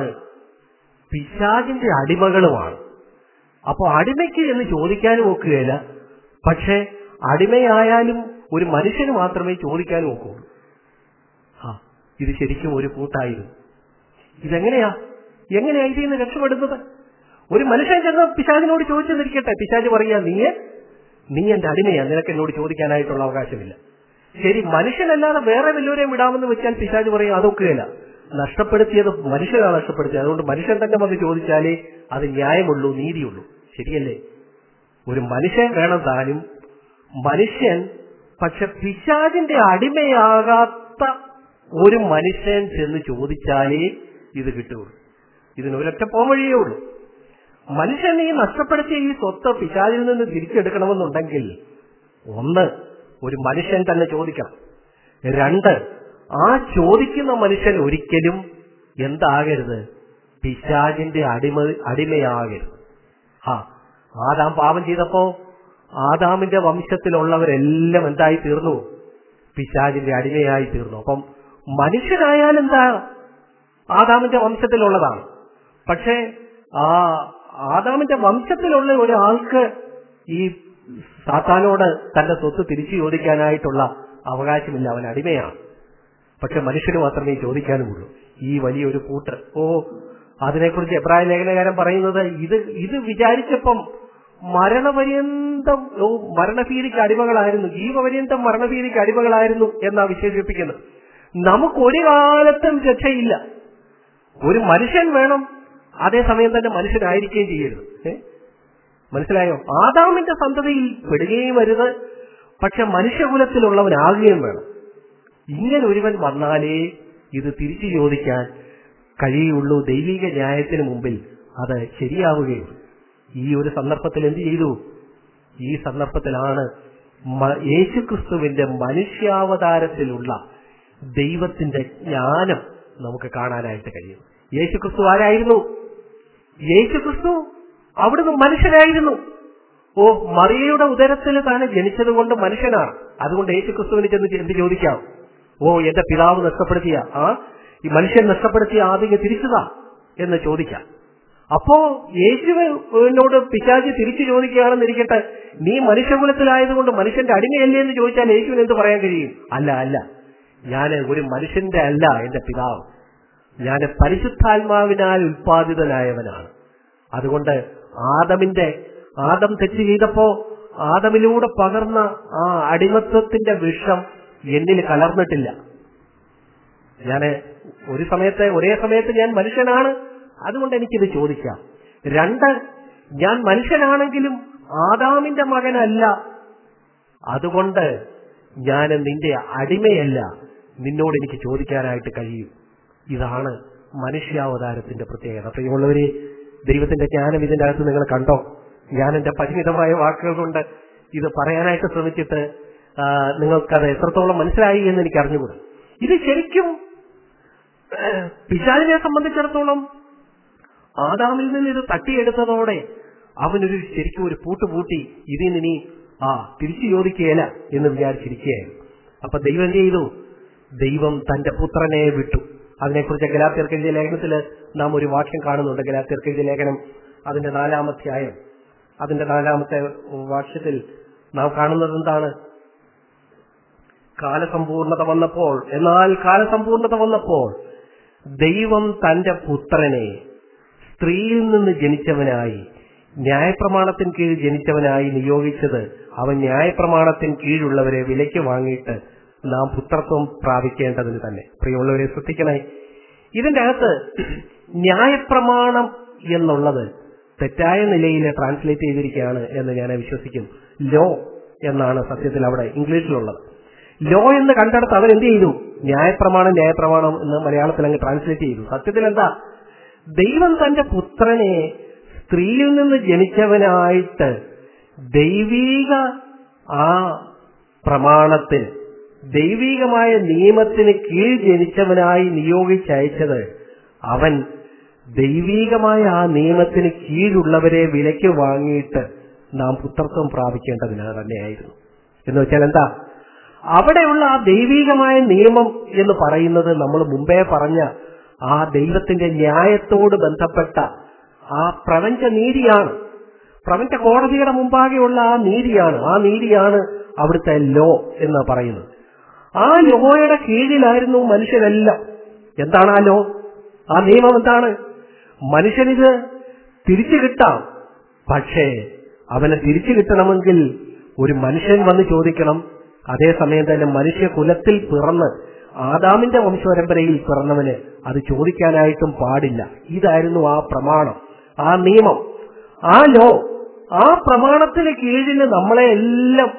പിശാചിന്റെ അടിമകളുമാണ് അപ്പൊ അടിമയ്ക്ക് എന്ന് ചോദിക്കാനും ഒക്കുകയില്ല പക്ഷെ അടിമയായാലും ഒരു മനുഷ്യന് മാത്രമേ ചോദിക്കാനും ഒക്കുള്ളൂ ആ ഇത് ശരിക്കും ഒരു കൂട്ടായിരുന്നു ഇതെങ്ങനെയാ എങ്ങനെയാ ഇതിൽ നിന്ന് രക്ഷപ്പെടുന്നത് ഒരു മനുഷ്യൻ ചെന്ന് പിശാചിനോട് ചോദിച്ചെന്നിരിക്കട്ടെ പിശാജ് പറയാ നീ നീ എന്റെ അടിമയാ നിനക്ക് എന്നോട് ചോദിക്കാനായിട്ടുള്ള അവകാശമില്ല ശരി മനുഷ്യനല്ലാതെ വേറെ വല്ലവരെയും വിടാമെന്ന് വെച്ചാൽ പിശാജ് പറയും അതൊക്കെയല്ല നഷ്ടപ്പെടുത്തിയത് മനുഷ്യനാണ് നഷ്ടപ്പെടുത്തിയത് അതുകൊണ്ട് മനുഷ്യൻ തന്നെ വന്ന് ചോദിച്ചാലേ അത് ന്യായമുള്ളൂ നീതിയുള്ളൂ ശരിയല്ലേ ഒരു മനുഷ്യൻ വേണം താനും മനുഷ്യൻ പക്ഷെ പിശാജിന്റെ അടിമയാകാത്ത ഒരു മനുഷ്യൻ ചെന്ന് ചോദിച്ചാലേ ഇത് കിട്ടുള്ളൂ ഇതിന് ഒരൊറ്റ പോംവഴിയേ ഉള്ളൂ മനുഷ്യൻ ഈ നഷ്ടപ്പെടുത്തിയ ഈ സ്വത്ത് പിശാചിൽ നിന്ന് തിരിച്ചെടുക്കണമെന്നുണ്ടെങ്കിൽ ഒന്ന് ഒരു മനുഷ്യൻ തന്നെ ചോദിക്കണം രണ്ട് ആ ചോദിക്കുന്ന മനുഷ്യൻ ഒരിക്കലും എന്താകരുത് പിശാചിന്റെ അടിമ അടിമയാകരുത് ആ ആദാം പാപം ചെയ്തപ്പോ ആദാമിന്റെ വംശത്തിലുള്ളവരെല്ലാം എന്തായി തീർന്നു പിശാചിന്റെ അടിമയായി തീർന്നു അപ്പം മനുഷ്യനായാൽ എന്താ ആദാമിന്റെ വംശത്തിലുള്ളതാണ് പക്ഷേ ആ ആദാമിന്റെ വംശത്തിലുള്ള ഒരാൾക്ക് ഈ സാത്താനോട് തന്റെ സ്വത്ത് തിരിച്ചു ചോദിക്കാനായിട്ടുള്ള അവകാശമില്ല അവൻ അടിമയാണ് പക്ഷെ മനുഷ്യന് മാത്രമേ ചോദിക്കാനുമുള്ളൂ ഈ വലിയൊരു കൂട്ട് ഓ അതിനെക്കുറിച്ച് എബ്രായ ലേഖനകാരൻ പറയുന്നത് ഇത് ഇത് വിചാരിച്ചപ്പം മരണപര്യന്തം ഓ മരണഭീതിക്ക് അടിമകളായിരുന്നു ജീവപര്യന്തം മരണഭീതിക്ക് അടിമകളായിരുന്നു എന്നാ വിശേഷിപ്പിക്കുന്നത് നമുക്ക് ഒരു കാലത്തും രക്ഷയില്ല ഒരു മനുഷ്യൻ വേണം അതേസമയം തന്നെ മനുഷ്യനായിരിക്കുകയും ചെയ്യരുത് ഏ? മനസ്സിലായോ ആദാമിന്റെ സന്തതിയിൽ പെടുകയും വരുത് പക്ഷെ മനുഷ്യകുലത്തിലുള്ളവനാകുകയും വേണം ഇങ്ങനെ ഒരുവൻ വന്നാലേ ഇത് തിരിച്ചു ചോദിക്കാൻ കഴിയുള്ളൂ ദൈവിക ന്യായത്തിന് മുമ്പിൽ അത് ശരിയാവുകയുള്ളൂ ഈ ഒരു സന്ദർഭത്തിൽ എന്ത് ചെയ്തു ഈ സന്ദർഭത്തിലാണ് മ- യേശുക്രിസ്തുവിന്റെ മനുഷ്യാവതാരത്തിലുള്ള ദൈവത്തിന്റെ ജ്ഞാനം നമുക്ക് കാണാനായിട്ട് കഴിയും യേശുക്രിസ്തു ആരായിരുന്നു യേശുക്രിസ്തു അവിടുന്ന് മനുഷ്യനായിരുന്നു ഓ മറിയയുടെ ഉദരത്തിൽ താൻ ജനിച്ചത് കൊണ്ട് മനുഷ്യനാണ് അതുകൊണ്ട് യേശുക്രിസ്തുവിന് ചെന്ന് എന്ത് ചോദിക്കാം ഓ എന്റെ പിതാവ് നഷ്ടപ്പെടുത്തിയ ആ ഈ മനുഷ്യൻ നഷ്ടപ്പെടുത്തിയ ആദ്യം തിരിച്ചതാ എന്ന് ചോദിക്കാം അപ്പോ യേശുവിനോട് പിശാചി തിരിച്ചു ചോദിക്കുകയാണെന്നിരിക്കട്ടെ നീ മനുഷ്യകുലത്തിലായതുകൊണ്ട് മനുഷ്യന്റെ അടിമയല്ലേ എന്ന് ചോദിച്ചാൽ യേശുവിന് എന്ത് പറയാൻ കഴിയും അല്ല അല്ല ഞാൻ ഒരു മനുഷ്യന്റെ അല്ല എന്റെ പിതാവ് ഞാൻ പരിശുദ്ധാത്മാവിനാൽ ഉൽപ്പാദിതനായവനാണ് അതുകൊണ്ട് ആദമിന്റെ ആദം തെറ്റ് ചെയ്തപ്പോ ആദമിലൂടെ പകർന്ന ആ അടിമത്വത്തിന്റെ വിഷം എന്നിൽ കലർന്നിട്ടില്ല ഞാന് ഒരു സമയത്ത് ഒരേ സമയത്ത് ഞാൻ മനുഷ്യനാണ് അതുകൊണ്ട് എനിക്കിത് ചോദിക്കാം രണ്ട് ഞാൻ മനുഷ്യനാണെങ്കിലും ആദാമിന്റെ മകനല്ല അതുകൊണ്ട് ഞാൻ നിന്റെ അടിമയല്ല നിന്നോട് എനിക്ക് ചോദിക്കാനായിട്ട് കഴിയും ഇതാണ് മനുഷ്യാവതാരത്തിന്റെ പ്രത്യേകത പ്രിയമുള്ളവരെ ദൈവത്തിന്റെ ജ്ഞാനം ഇതിന്റെ അകത്ത് നിങ്ങൾ കണ്ടോ ഞാൻ എന്റെ പരിമിതമായ വാക്കുകൾ കൊണ്ട് ഇത് പറയാനായിട്ട് ശ്രമിച്ചിട്ട് ആ, നിങ്ങൾക്കത് എത്രത്തോളം മനസ്സിലായി എന്ന് എനിക്ക് അറിഞ്ഞുകൂടാ ഇത് ശരിക്കും ഏഹ്, പിശാചിനെ സംബന്ധിച്ചിടത്തോളം ആദാമിൽ നിന്ന് ഇത് തട്ടിയെടുത്തതോടെ അവനൊരു ശരിക്കും ഒരു പൂട്ട് പൂട്ടി ഇതിൽ നിന്ന് ഇനി ആ തിരിച്ചു ചോദിക്കുകയില്ല എന്ന് വിചാരിച്ചിരിക്കുകയായിരുന്നു അപ്പൊ ദൈവം എന്ത് ചെയ്തു ദൈവം തന്റെ പുത്രനെ വിട്ടു അതിനെക്കുറിച്ച് ഗലാത്യർക്കെഴുതിയ ലേഖനത്തിൽ നാം ഒരു വാക്യം കാണുന്നുണ്ട് ഗലാത്യർക്കെഴുതിയ ലേഖനം അതിന്റെ നാലാമധ്യായം അതിന്റെ നാലാമത്തെ വാക്യത്തിൽ നാം കാണുന്നത് എന്താണ് കാലസമ്പൂർണത വന്നപ്പോൾ എന്നാൽ കാലസമ്പൂർണത വന്നപ്പോൾ ദൈവം തന്റെ പുത്രനെ സ്ത്രീയിൽ നിന്ന് ജനിച്ചവനായി ന്യായപ്രമാണത്തിന് കീഴിൽ ജനിച്ചവനായി നിയോഗിച്ചത് അവൻ ന്യായപ്രമാണത്തിന് കീഴുള്ളവരെ വിലയ്ക്ക് വാങ്ങിയിട്ട് നാം പുത്രത്വം പ്രാപിക്കേണ്ടതിന് തന്നെ പ്രിയമുള്ളവരെ ശ്രദ്ധിക്കണേ ഇതിന്റെ അകത്ത് ന്യായപ്രമാണം എന്നുള്ളത് തെറ്റായ നിലയിൽ ട്രാൻസ്ലേറ്റ് ചെയ്തിരിക്കുകയാണ് എന്ന് ഞാൻ വിശ്വസിക്കുന്നു ലോ എന്നാണ് സത്യത്തിൽ അവിടെ ഇംഗ്ലീഷിലുള്ളത് ലോ എന്ന് കണ്ടെടുത്ത് അവൻ എന്ത് ചെയ്തു ന്യായപ്രമാണം ന്യായപ്രമാണം എന്ന് മലയാളത്തിൽ അങ്ങ് ട്രാൻസ്ലേറ്റ് ചെയ്തു സത്യത്തിൽ എന്താ ദൈവം തന്റെ പുത്രനെ സ്ത്രീയിൽ നിന്ന് ജനിച്ചവനായിട്ട് ദൈവീക ആ പ്രമാണത്തിന് ദൈവീകമായ നിയമത്തിന് കീഴ് ജനിച്ചവനായി നിയോഗിച്ചയച്ചത് അവൻ ദൈവീകമായ ആ നിയമത്തിന് കീഴുള്ളവരെ വിലയ്ക്ക് വാങ്ങിയിട്ട് നാം പുത്രത്വം പ്രാപിക്കേണ്ടതിന് തന്നെയായിരുന്നു എന്ന് വെച്ചാൽ എന്താ അവിടെയുള്ള ആ ദൈവീകമായ നിയമം എന്ന് പറയുന്നത് നമ്മൾ മുമ്പേ പറഞ്ഞ ആ ദൈവത്തിന്റെ ന്യായത്തോട് ബന്ധപ്പെട്ട ആ പ്രപഞ്ച നീതിയാണ് പ്രപഞ്ച കോടതിയുടെ മുമ്പാകെയുള്ള ആ നീതിയാണ് ആ നീതിയാണ് അവിടുത്തെ ലോ എന്ന് പറയുന്നത് ആ ലോയുടെ കീഴിലായിരുന്നു മനുഷ്യരെല്ലാം എന്താണ് ആ ലോ ആ നിയമം എന്താണ് മനുഷ്യനിത് തിരിച്ചു കിട്ടാം പക്ഷേ അവനെ തിരിച്ചു കിട്ടണമെങ്കിൽ ഒരു മനുഷ്യൻ വന്ന് ചോദിക്കണം അതേസമയം തന്നെ മനുഷ്യ കുലത്തിൽ പിറന്ന് ആദാമിന്റെ വംശപരമ്പരയിൽ പിറന്നവന് അത് ചോദിക്കാനായിട്ടും പാടില്ല ഇതായിരുന്നു ആ പ്രമാണം ആ നിയമം ആ ലോ ആ പ്രമാണത്തിന് കീഴിൽ നമ്മളെ എല്ലാം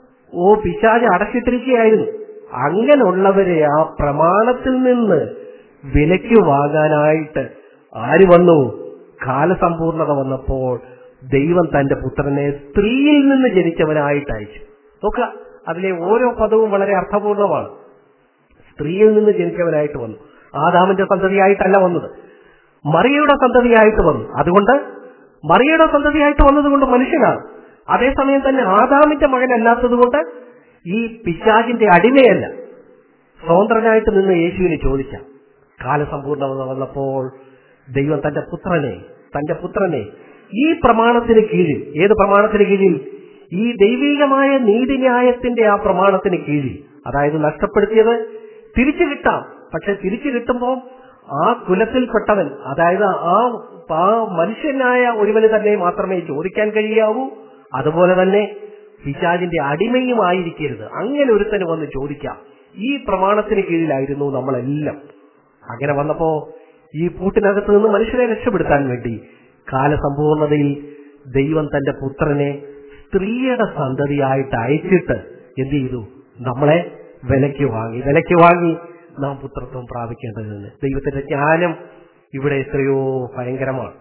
ഓ പിശാച് അടച്ചിട്ടിരിക്കുകയായിരുന്നു അങ്ങനെയുള്ളവരെ ആ പ്രമാണത്തിൽ നിന്ന് വിലയ്ക്ക് വാങ്ങാനായിട്ട് ആര് വന്നു കാലസമ്പൂർണത വന്നപ്പോൾ ദൈവം തന്റെ പുത്രനെ സ്ത്രീയിൽ നിന്ന് ജനിച്ചവനായിട്ട് അയച്ചു നോക്കുക അതിലെ ഓരോ പദവും വളരെ അർത്ഥപൂർണമാണ് സ്ത്രീയിൽ നിന്ന് ജനിച്ചവനായിട്ട് വന്നു ആദാമിന്റെ സന്തതിയായിട്ടല്ല വന്നത് മറിയയുടെ സന്തതിയായിട്ട് വന്നു അതുകൊണ്ട് മറിയയുടെ സന്തതിയായിട്ട് വന്നതുകൊണ്ട് മനുഷ്യനാണ് അതേസമയം തന്നെ ആദാമിന്റെ മകനല്ലാത്തത് കൊണ്ട് ഈ പിശാചിന്റെ അടിമയല്ല സ്വതന്ത്രനായിട്ട് നിന്ന് യേശുവിനെ ചോദിച്ച കാലസമ്പൂർണ്ണത വന്നപ്പോൾ ദൈവം തന്റെ പുത്രനെ തന്റെ പുത്രനെ ഈ പ്രമാണത്തിന് കീഴിൽ ഏത് പ്രമാണത്തിന് കീഴിൽ ഈ ദൈവികമായ നീതിന്യായത്തിന്റെ ആ പ്രമാണത്തിന് കീഴിൽ അതായത് നഷ്ടപ്പെടുത്തിയത് തിരിച്ചു കിട്ടാം പക്ഷെ തിരിച്ചു കിട്ടുമ്പോൾ ആ കുലത്തിൽപ്പെട്ടവൻ അതായത് ആ ആ മനുഷ്യനായ ഒരുവന് തന്നെ മാത്രമേ ചോദിക്കാൻ കഴിയാവൂ അതുപോലെ തന്നെ പിശാചിന്റെ അടിമയുമായിരിക്കരുത് അങ്ങനെ ഒരുത്തന് വന്ന് ചോദിക്കാം ഈ പ്രമാണത്തിന് കീഴിലായിരുന്നു നമ്മളെല്ലാം അങ്ങനെ വന്നപ്പോ ഈ പൂട്ടിനകത്ത് നിന്ന് മനുഷ്യരെ രക്ഷപ്പെടുത്താൻ വേണ്ടി കാലസമ്പൂർണതയിൽ ദൈവം തന്റെ പുത്രനെ സ്ത്രീയുടെ സന്തതിയായിട്ട് അയച്ചിട്ട് എന്ത് ചെയ്തു നമ്മളെ വിലയ്ക്ക് വാങ്ങി വിലയ്ക്ക് വാങ്ങി നാം പുത്രത്വം പ്രാപിക്കേണ്ടതെന്ന് ദൈവത്തിന്റെ ജ്ഞാനം ഇവിടെ എത്രയോ ഭയങ്കരമാണ്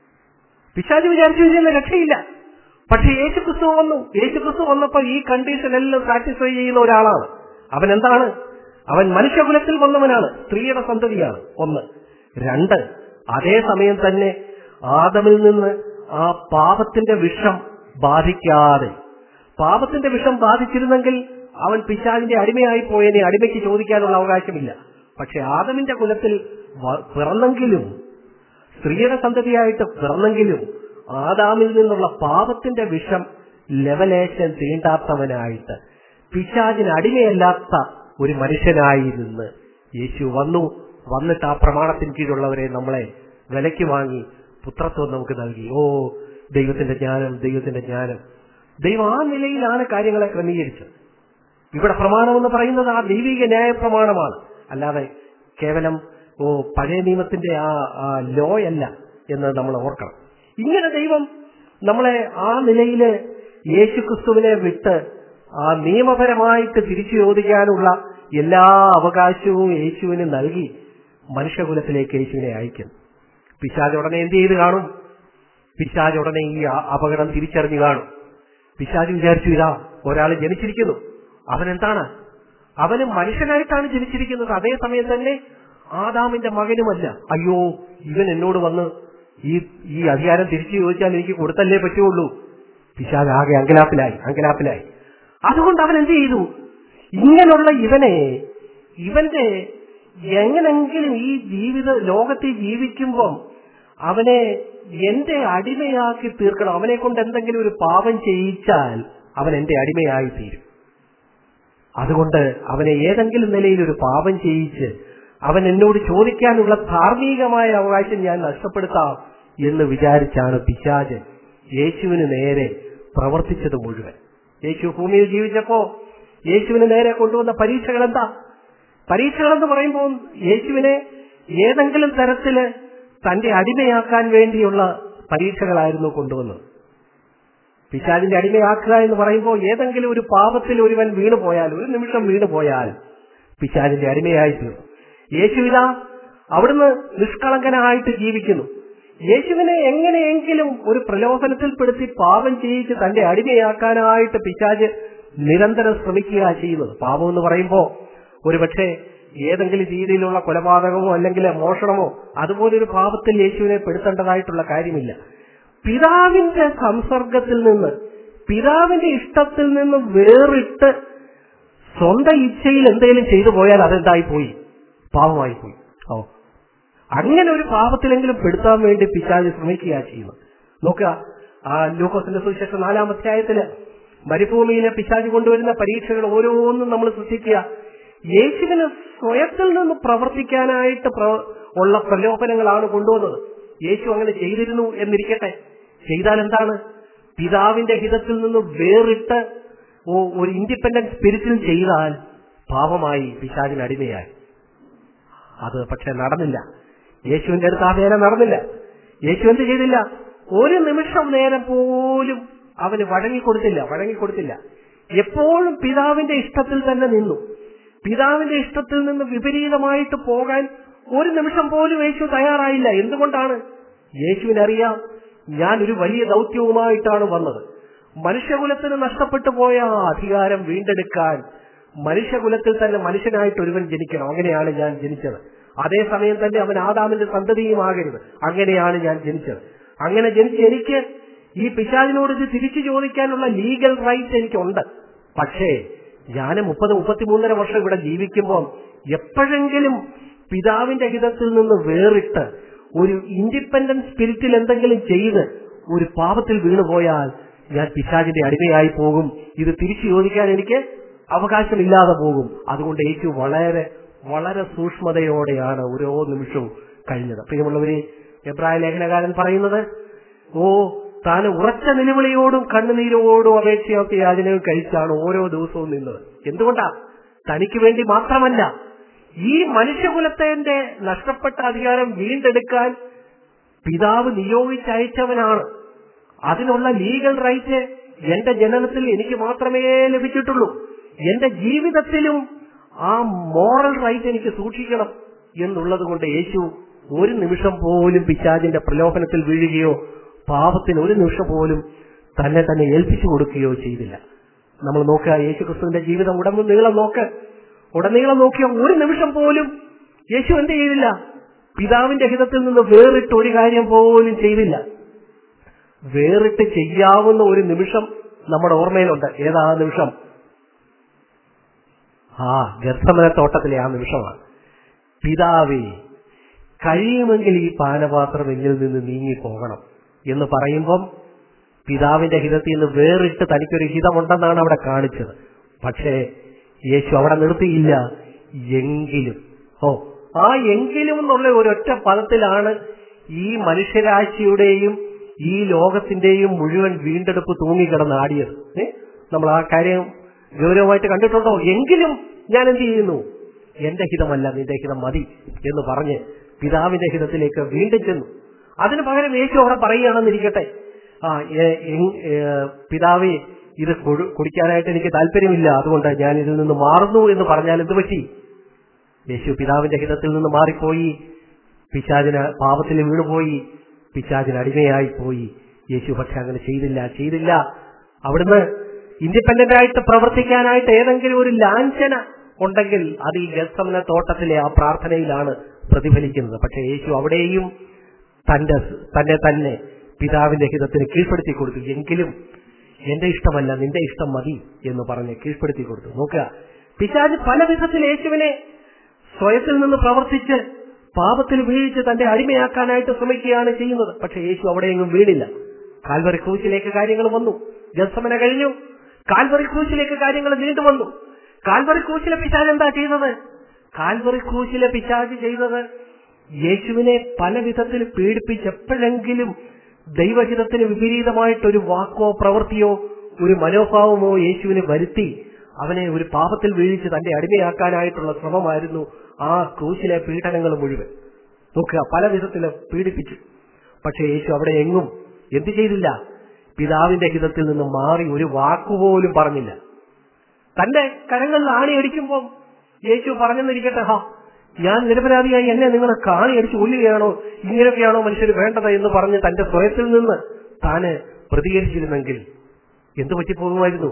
പിശാച് വിചാരിച്ചു കഴിഞ്ഞാൽ രക്ഷയില്ല പക്ഷെ യേശു ക്രിസ്തു വന്നു യേശു ക്രിസ്തു വന്നപ്പോ ഈ കണ്ടീഷൻ എല്ലാം സാറ്റിസ്ഫൈ ചെയ്യുന്ന ഒരാളാണ് അവൻ എന്താണ് അവൻ മനുഷ്യകുലത്തിൽ വന്നവനാണ് സ്ത്രീയുടെ സന്തതിയാണ് ഒന്ന് രണ്ട് അതേസമയം തന്നെ ആദമിൽ നിന്ന് ആ പാപത്തിന്റെ വിഷം ബാധിക്കാതെ പാപത്തിന്റെ വിഷം ബാധിച്ചിരുന്നെങ്കിൽ അവൻ പിശാചിന്റെ അടിമയായി പോയതിനെ അടിമയ്ക്ക് ചോദിക്കാനുള്ള അവകാശമില്ല പക്ഷെ ആദമിന്റെ കുലത്തിൽ വ- പിറന്നെങ്കിലും സ്ത്രീയുടെ സന്തതിയായിട്ട് പിറന്നെങ്കിലും ആദാമിൽ നിന്നുള്ള പാപത്തിന്റെ വിഷം ലെവലേശൻ തീണ്ടാത്തവനായിട്ട് പിശാചിന് അടിമയല്ലാത്ത ഒരു മനുഷ്യനായി നിന്ന് യേശു വന്നു വന്നിട്ട് ആ പ്രമാണത്തിന് കീഴുള്ളവരെ നമ്മളെ വിലയ്ക്ക് വാങ്ങി പുത്രത്വം നമുക്ക് നൽകി ഓ ദൈവത്തിന്റെ ജ്ഞാനം ദൈവത്തിന്റെ ജ്ഞാനം ദൈവം ആ നിലയിലാണ് കാര്യങ്ങളെ ക്രമീകരിച്ചത് ഇവിടെ പ്രമാണം എന്ന് പറയുന്നത് ആ ദൈവിക ന്യായ പ്രമാണമാണ് അല്ലാതെ കേവലം ഓ പഴയ നിയമത്തിന്റെ ആ ആ ലോ അല്ല എന്ന് നമ്മൾ ഓർക്കണം ഇങ്ങനെ ദൈവം നമ്മളെ ആ നിലയില് യേശുക്രിസ്തുവിനെ വിട്ട് ആ നിയമപരമായിട്ട് തിരിച്ചു ചോദിക്കാനുള്ള എല്ലാ അവകാശവും യേശുവിന് നൽകി മനുഷ്യകുലത്തിലേക്ക് യേശുവിനെ അയക്കുന്നു പിശാജ് ഉടനെ എന്ത് ചെയ്ത് കാണും പിശാജ് ഉടനെ ഈ അ- അപകടം തിരിച്ചറിഞ്ഞു കാണും പിശാജ് വിചാരിച്ചു ഇതാ ഒരാൾ ജനിച്ചിരിക്കുന്നു അവൻ എന്താണ് അവന് മനുഷ്യനായിട്ടാണ് ജനിച്ചിരിക്കുന്നത് അതേസമയം തന്നെ ആദാമിന്റെ മകനുമല്ല അയ്യോ ഇവൻ എന്നോട് വന്ന് ഈ ഈ അധികാരം തിരിച്ചു ചോദിച്ചാൽ എനിക്ക് കൊടുത്തല്ലേ പറ്റുള്ളൂ പിശാജ് ആകെ അങ്കലാപ്പിലായി അങ്കലാപ്പിലായി അതുകൊണ്ട് അവൻ എന്ത് ചെയ്തു ഇങ്ങനെയുള്ള ഇവനെ ഇവന്റെ എങ്ങനെങ്കിലും ഈ ജീവിത ലോകത്തിൽ ജീവിക്കുമ്പം അവനെ എന്റെ അടിമയാക്കി തീർക്കണം അവനെ കൊണ്ട് എന്തെങ്കിലും ഒരു പാപം ചെയ്യിച്ചാൽ അവൻ എന്റെ അടിമയായി തീരും അതുകൊണ്ട് അവനെ ഏതെങ്കിലും നിലയിൽ ഒരു പാപം ചെയ്യിച്ച് അവൻ എന്നോട് ചോദിക്കാനുള്ള ധാർമ്മികമായ അവകാശം ഞാൻ നഷ്ടപ്പെടുത്താം എന്ന് വിചാരിച്ചാണ് പിശാജ് യേശുവിന് നേരെ പ്രവർത്തിച്ചത് മുഴുവൻ യേശു ഭൂമിയിൽ ജീവിച്ചപ്പോ യേശുവിന് നേരെ കൊണ്ടുവന്ന പരീക്ഷകൾ എന്താ പരീക്ഷകൾ എന്ന് പറയുമ്പോൾ യേശുവിനെ ഏതെങ്കിലും തരത്തില് തന്റെ അടിമയാക്കാൻ വേണ്ടിയുള്ള പരീക്ഷകളായിരുന്നു കൊണ്ടുവന്നത് പിശാചിന്റെ അടിമയാക്കുക എന്ന് പറയുമ്പോൾ ഏതെങ്കിലും ഒരു പാപത്തിൽ ഒരുവൻ വീണു പോയാൽ ഒരു നിമിഷം വീണു പോയാൽ പിശാചിന്റെ അടിമയായി തീർന്നു യേശുവിതാ അവിടുന്ന് നിഷ്കളങ്കനായിട്ട് ജീവിക്കുന്നു യേശുവിനെ എങ്ങനെയെങ്കിലും ഒരു പ്രലോഭനത്തിൽപ്പെടുത്തി പാപം ചെയ്യിച്ച് തന്റെ അടിമയാക്കാനായിട്ട് പിശാജ് നിരന്തരം ശ്രമിക്കുക ചെയ്യുന്നത് പാപം എന്ന് പറയുമ്പോൾ ഒരുപക്ഷെ ഏതെങ്കിലും രീതിയിലുള്ള കൊലപാതകമോ അല്ലെങ്കിൽ മോഷണമോ അതുപോലൊരു പാപത്തിൽ യേശുവിനെ പെടുത്തേണ്ടതായിട്ടുള്ള കാര്യമില്ല പിതാവിന്റെ സംസർഗത്തിൽ നിന്ന് പിതാവിന്റെ ഇഷ്ടത്തിൽ നിന്ന് വേറിട്ട് സ്വന്തം ഇച്ഛയിൽ എന്തെങ്കിലും ചെയ്തു പോയാൽ അതെന്തായി പോയി പാപമായി പോയി ഓ അങ്ങനെ ഒരു പാപത്തിലെങ്കിലും പെടുത്താൻ വേണ്ടി പിശാജ് ശ്രമിക്കുക ചെയ്യുന്നത് നോക്കുക ആ ലൂക്കോസിന്റെ സുവിശേഷം നാലാം അധ്യായത്തില് മരുഭൂമിയിലെ പിശാജ് കൊണ്ടുവരുന്ന പരീക്ഷകൾ ഓരോന്നും നമ്മൾ ശ്രദ്ധിക്കുക യേശുവിന് സ്വയത്തിൽ നിന്ന് പ്രവർത്തിക്കാനായിട്ട് പ്ര- ഉള്ള പ്രലോഭനങ്ങളാണ് കൊണ്ടുവന്നത് യേശു അങ്ങനെ ചെയ്തിരുന്നു എന്നിരിക്കട്ടെ ചെയ്താൽ എന്താണ് പിതാവിന്റെ ഹിതത്തിൽ നിന്ന് വേറിട്ട് ഓ- ഒരു ഇൻഡിപെൻഡന്റ് സ്പിരിറ്റിൽ ചെയ്താൽ പാപമായി പിശാചിന് അടിമയായി അത് പക്ഷെ നടന്നില്ല യേശുവിന്റെ അടുത്ത് ആ വേല നടന്നില്ല യേശു എന്ത് ചെയ്തില്ല ഒരു നിമിഷം നേരം പോലും അവന് വഴങ്ങിക്കൊടുത്തില്ല വഴങ്ങിക്കൊടുത്തില്ല എപ്പോഴും പിതാവിന്റെ ഇഷ്ടത്തിൽ തന്നെ നിന്നു പിതാവിന്റെ ഇഷ്ടത്തിൽ നിന്ന് വിപരീതമായിട്ട് പോകാൻ ഒരു നിമിഷം പോലും യേശു തയ്യാറായില്ല എന്തുകൊണ്ടാണ് യേശുവിനറിയാം ഞാൻ ഒരു വലിയ ദൗത്യവുമായിട്ടാണ് വന്നത് മനുഷ്യകുലത്തിന് നഷ്ടപ്പെട്ടു പോയ ആ അധികാരം വീണ്ടെടുക്കാൻ മനുഷ്യകുലത്തിൽ തന്നെ മനുഷ്യനായിട്ട് ഒരുവൻ ജനിക്കണം അങ്ങനെയാണ് ഞാൻ ജനിച്ചത് അതേസമയം തന്നെ അവൻ ആദാമിന്റെ സന്തതിയുമാകരുത് അങ്ങനെയാണ് ഞാൻ ജനിച്ചത് അങ്ങനെ ജനിച്ച് എനിക്ക് ഈ പിശാചിനോട് ഇത് തിരിച്ചു ചോദിക്കാനുള്ള ലീഗൽ റൈറ്റ് എനിക്കുണ്ട് പക്ഷേ ഞാൻ മുപ്പത് മുപ്പത്തിമൂന്നര വർഷം ഇവിടെ ജീവിക്കുമ്പോൾ എപ്പോഴെങ്കിലും പിതാവിന്റെ ഹിതത്തിൽ നിന്ന് വേറിട്ട് ഒരു ഇൻഡിപെൻഡന്റ് സ്പിരിറ്റിൽ എന്തെങ്കിലും ചെയ്ത് ഒരു പാപത്തിൽ വീണുപോയാൽ ഞാൻ പിശാചിന്റെ അടിമയായി പോകും ഇത് തിരിച്ചു ചോദിക്കാൻ എനിക്ക് അവകാശമില്ലാതെ പോകും അതുകൊണ്ട് യേശു വളരെ വളരെ സൂക്ഷ്മതയോടെയാണ് ഓരോ നിമിഷവും കഴിഞ്ഞത് പ്രിയമുള്ളവരെ എബ്രായ ലേഖനകാരൻ പറയുന്നത് ഓ താൻ ഉറച്ച നിലവിളിയോടും കണ്ണുനീരോടും അപേക്ഷയൊക്കെ യാചനകൾ കഴിച്ചാണ് ഓരോ ദിവസവും നിന്നത് എന്തുകൊണ്ടാ തനിക്ക് വേണ്ടി മാത്രമല്ല ഈ മനുഷ്യകുലത്തിന്റെ നഷ്ടപ്പെട്ട അധികാരം വീണ്ടെടുക്കാൻ പിതാവ് നിയോഗിച്ചയച്ചവനാണ് അതിനുള്ള ലീഗൽ റൈറ്റ് എന്റെ ജനനത്തിൽ എനിക്ക് മാത്രമേ ലഭിച്ചിട്ടുള്ളൂ എന്റെ ജീവിതത്തിലും ആ മോറൽ റൈറ്റ് എനിക്ക് സൂക്ഷിക്കണം എന്നുള്ളത് കൊണ്ട് യേശു ഒരു നിമിഷം പോലും പിശാചിന്റെ പ്രലോഭനത്തിൽ വീഴുകയോ പാപത്തിന് ഒരു നിമിഷം പോലും തന്നെ തന്നെ ഏൽപ്പിച്ചു കൊടുക്കുകയോ ചെയ്തില്ല നമ്മൾ നോക്കുക യേശു ക്രിസ്തുവിന്റെ ജീവിതം ഉടമ്പ് നീളം നോക്ക് ഉടനീളം നോക്കിയ ഒരു നിമിഷം പോലും യേശു എന്ത് ചെയ്തില്ല പിതാവിന്റെ ഹിതത്തിൽ നിന്ന് വേറിട്ട് ഒരു കാര്യം പോലും ചെയ്തില്ല വേറിട്ട് ചെയ്യാവുന്ന ഒരു നിമിഷം നമ്മുടെ ഓർമ്മയിലുണ്ട് ഏതാ ആ നിമിഷം ആ ഗർഭമന തോട്ടത്തിലെ ആ നിമിഷമാണ് പിതാവേ കഴിയുമെങ്കിൽ ഈ പാനപാത്രം എന്നിൽ നിന്ന് നീങ്ങി പോകണം എന്ന് പറയുമ്പം പിതാവിന്റെ ഹിതത്തിൽ നിന്ന് വേറിട്ട് തനിക്കൊരു ഹിതമുണ്ടെന്നാണ് അവിടെ കാണിച്ചത് പക്ഷേ യേശു അവിടെ നിർത്തിയില്ല എങ്കിലും ഓ ആ എങ്കിലും എന്നുള്ള ഒരൊറ്റ പദത്തിലാണ് ഈ മനുഷ്യരാശിയുടെയും ഈ ലോകത്തിന്റെയും മുഴുവൻ വീണ്ടെടുപ്പ് തൂങ്ങിക്കിടന്ന് ആടിയത് ഏ? നമ്മൾ ആ കാര്യം ഗൗരവമായിട്ട് കണ്ടിട്ടുണ്ടോ എങ്കിലും ഞാൻ എന്ത് ചെയ്യുന്നു എന്റെ ഹിതമല്ല നിന്റെ ഹിതം മതി എന്ന് പറഞ്ഞ് പിതാവിന്റെ ഹിതത്തിലേക്ക് വീണ്ടും ചെന്നു അതിന് പകരം യേശു അവിടെ പറയുകയാണെന്നിരിക്കട്ടെ ആ എ- എങ്- ഏ, പിതാവേ ഇത് കുടി- കുടിക്കാനായിട്ട് എനിക്ക് താല്പര്യമില്ല അതുകൊണ്ട് ഞാൻ ഇതിൽ നിന്ന് മാറുന്നു എന്ന് പറഞ്ഞാൽ എന്ത് പറ്റി യേശു പിതാവിന്റെ ഹിതത്തിൽ നിന്ന് മാറിപ്പോയി പിശാചിന് പാപത്തിൽ വീണുപോയി പിശാചിന് അടിമയായി പോയി യേശു പക്ഷെ അങ്ങനെ ചെയ്തില്ല ചെയ്തില്ല അവിടുന്ന് ഇൻഡിപെൻഡന്റ് ആയിട്ട് പ്രവർത്തിക്കാനായിട്ട് ഏതെങ്കിലും ഒരു ലാഞ്ചന ഉണ്ടെങ്കിൽ അത് ഈ ഗസമന തോട്ടത്തിലെ ആ പ്രാർത്ഥനയിലാണ് പ്രതിഫലിക്കുന്നത് പക്ഷെ യേശു അവിടെയും തന്റെ തന്നെ തന്നെ പിതാവിന്റെ ഹിതത്തിന് കീഴ്പ്പെടുത്തി കൊടുത്തു എങ്കിലും എന്റെ ഇഷ്ടമല്ല നിന്റെ ഇഷ്ടം മതി എന്ന് പറഞ്ഞ് കീഴ്പ്പെടുത്തി കൊടുത്തു നോക്കുക പിശാജ് പല വിധത്തിൽ യേശുവിനെ സ്വയത്തിൽ നിന്ന് പ്രവർത്തിച്ച് പാപത്തിൽ വീഴിച്ച് തന്റെ അടിമയാക്കാനായിട്ട് ശ്രമിക്കുകയാണ് ചെയ്യുന്നത് പക്ഷെ യേശു അവിടെയെങ്ങും വീണില്ല കാൽവറി ക്രൂശിലേക്ക് കാര്യങ്ങൾ വന്നു ഗസമന കഴിഞ്ഞു കാൽവറി ക്രൂശിലേക്ക് കാര്യങ്ങൾ വീണ്ടും വന്നു കാൽവറി ക്രൂശിലെ പിശാജ് എന്താ ചെയ്തത് കാൽവറി ക്രൂശിലെ പിശാജ് ചെയ്തത് യേശുവിനെ പല വിധത്തിൽ പീഡിപ്പിച്ച് എപ്പോഴെങ്കിലും ദൈവഹിതത്തിന് വിപരീതമായിട്ടൊരു വാക്കോ പ്രവൃത്തിയോ ഒരു മനോഭാവമോ യേശുവിന് വരുത്തി അവനെ ഒരു പാപത്തിൽ വീഴിച്ച് തന്റെ അടിമയാക്കാനായിട്ടുള്ള ശ്രമമായിരുന്നു ആ ക്രൂശിലെ പീഡനങ്ങൾ മുഴുവൻ നോക്കുക പല വിധത്തിൽ പീഡിപ്പിച്ചു പക്ഷെ യേശു അവിടെ എങ്ങും എന്തു ചെയ്തില്ല പിതാവിന്റെ ഹിതത്തിൽ നിന്ന് മാറി ഒരു വാക്കുപോലും പറഞ്ഞില്ല തന്റെ കരങ്ങളിൽ ആണിയടിക്കുമ്പോൾ യേശു പറഞ്ഞെന്നിരിക്കട്ടെ ഹാ ഞാൻ നിരപരാധിയായി എന്നെ നിങ്ങൾ കാണിയടിച്ച് കൊല്ലുകയാണോ ഇങ്ങനെയൊക്കെയാണോ മനുഷ്യർ വേണ്ടത് എന്ന് പറഞ്ഞ് തന്റെ സ്വയത്തിൽ നിന്ന് താന് പ്രതികരിച്ചിരുന്നെങ്കിൽ എന്തു പറ്റിപ്പോകുമായിരുന്നു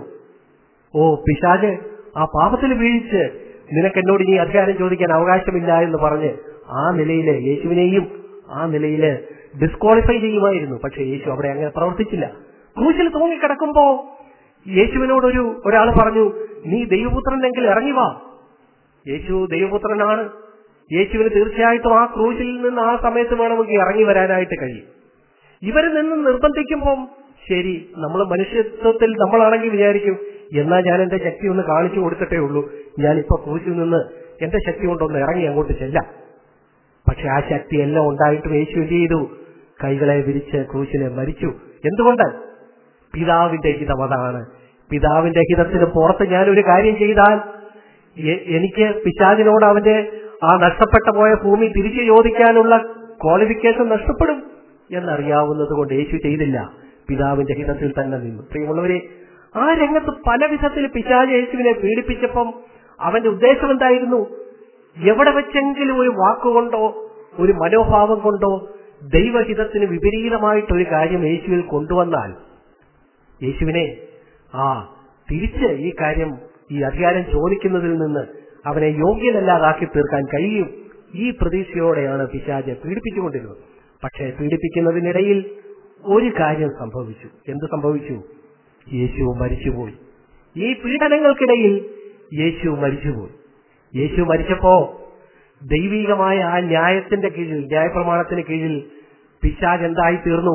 ഓ പിശാജ് ആ പാപത്തിൽ വീഴിച്ച് നിനക്ക് എന്നോട് ഇനി അധികാരം ചോദിക്കാൻ അവകാശമില്ല എന്ന് പറഞ്ഞ് ആ നിലയില് യേശുവിനെയും ആ നിലയില് ഡിസ്ക്വാളിഫൈ ചെയ്യുമായിരുന്നു പക്ഷെ യേശു അവിടെ അങ്ങനെ പ്രവർത്തിച്ചില്ല ക്രൂശിൽ തൂങ്ങിക്കിടക്കുമ്പോ യേശുവിനോടൊരു ഒരാൾ പറഞ്ഞു നീ ദൈവപുത്രനെങ്കിൽ ഇറങ്ങി വാ യേശു ദൈവപുത്രനാണ് യേശുവിന് തീർച്ചയായിട്ടും ആ ക്രൂശിൽ നിന്ന് ആ സമയത്ത് വേണമെങ്കിൽ ഇറങ്ങി വരാനായിട്ട് കഴിയും ഇവര് നിന്ന് നിർബന്ധിക്കുമ്പം ശരി നമ്മൾ മനുഷ്യത്വത്തിൽ നമ്മളാണെങ്കിൽ വിചാരിക്കും എന്നാ ഞാൻ എന്റെ ശക്തി ഒന്ന് കാണിച്ചു കൊടുത്തിട്ടേ ഉള്ളൂ ഞാൻ ഇപ്പൊ ക്രൂശിൽ നിന്ന് എന്റെ ശക്തി കൊണ്ടൊന്ന് ഇറങ്ങി അങ്ങോട്ട് ചെല്ലാം പക്ഷെ ആ ശക്തി എല്ലാം ഉണ്ടായിട്ടും യേശു എന്ത് ചെയ്തു കൈകളെ വിരിച്ച് ക്രൂശിനെ മരിച്ചു എന്തുകൊണ്ട് പിതാവിന്റെ ഹിതം അതാണ് പിതാവിന്റെ ഹിതത്തിന് പുറത്ത് ഞാൻ ഒരു കാര്യം ചെയ്താൽ എ- എനിക്ക് പിശാചിനോട് അവന്റെ ആ നഷ്ടപ്പെട്ട പോയ ഭൂമി തിരിച്ചു ചോദിക്കാനുള്ള ക്വാളിഫിക്കേഷൻ നഷ്ടപ്പെടും എന്നറിയാവുന്നത് കൊണ്ട് യേശു ചെയ്തില്ല പിതാവിന്റെ ഹിതത്തിൽ തന്നെ നിന്നു പ്രിയമുള്ളവരെ ആ രംഗത്ത് പല വിധത്തിൽ പിശാജ് യേശുവിനെ പീഡിപ്പിച്ചപ്പം അവന്റെ ഉദ്ദേശം എന്തായിരുന്നു എവിടെ വെച്ചെങ്കിലും ഒരു വാക്കുകൊണ്ടോ ഒരു മനോഭാവം കൊണ്ടോ ദൈവഹിതത്തിന് വിപരീതമായിട്ട് ഒരു കാര്യം യേശുവിൽ കൊണ്ടുവന്നാൽ യേശുവിനെ ആ തിരിച്ച് ഈ കാര്യം ഈ അധികാരം ചോദിക്കുന്നതിൽ നിന്ന് അവനെ യോഗ്യനല്ലാതാക്കി തീർക്കാൻ കഴിയും ഈ പ്രതീക്ഷയോടെയാണ് പിശാജ് പീഡിപ്പിച്ചുകൊണ്ടിരുന്നത് പക്ഷേ പീഡിപ്പിക്കുന്നതിനിടയിൽ ഒരു കാര്യം സംഭവിച്ചു എന്ത് സംഭവിച്ചു യേശു മരിച്ചുപോയി ഈ പീഡനങ്ങൾക്കിടയിൽ യേശു മരിച്ചുപോയി യേശു മരിച്ചപ്പോ ദൈവികമായ ആ ന്യായത്തിന്റെ കീഴിൽ ന്യായപ്രമാണത്തിന് കീഴിൽ പിശാജ് എന്തായി തീർന്നു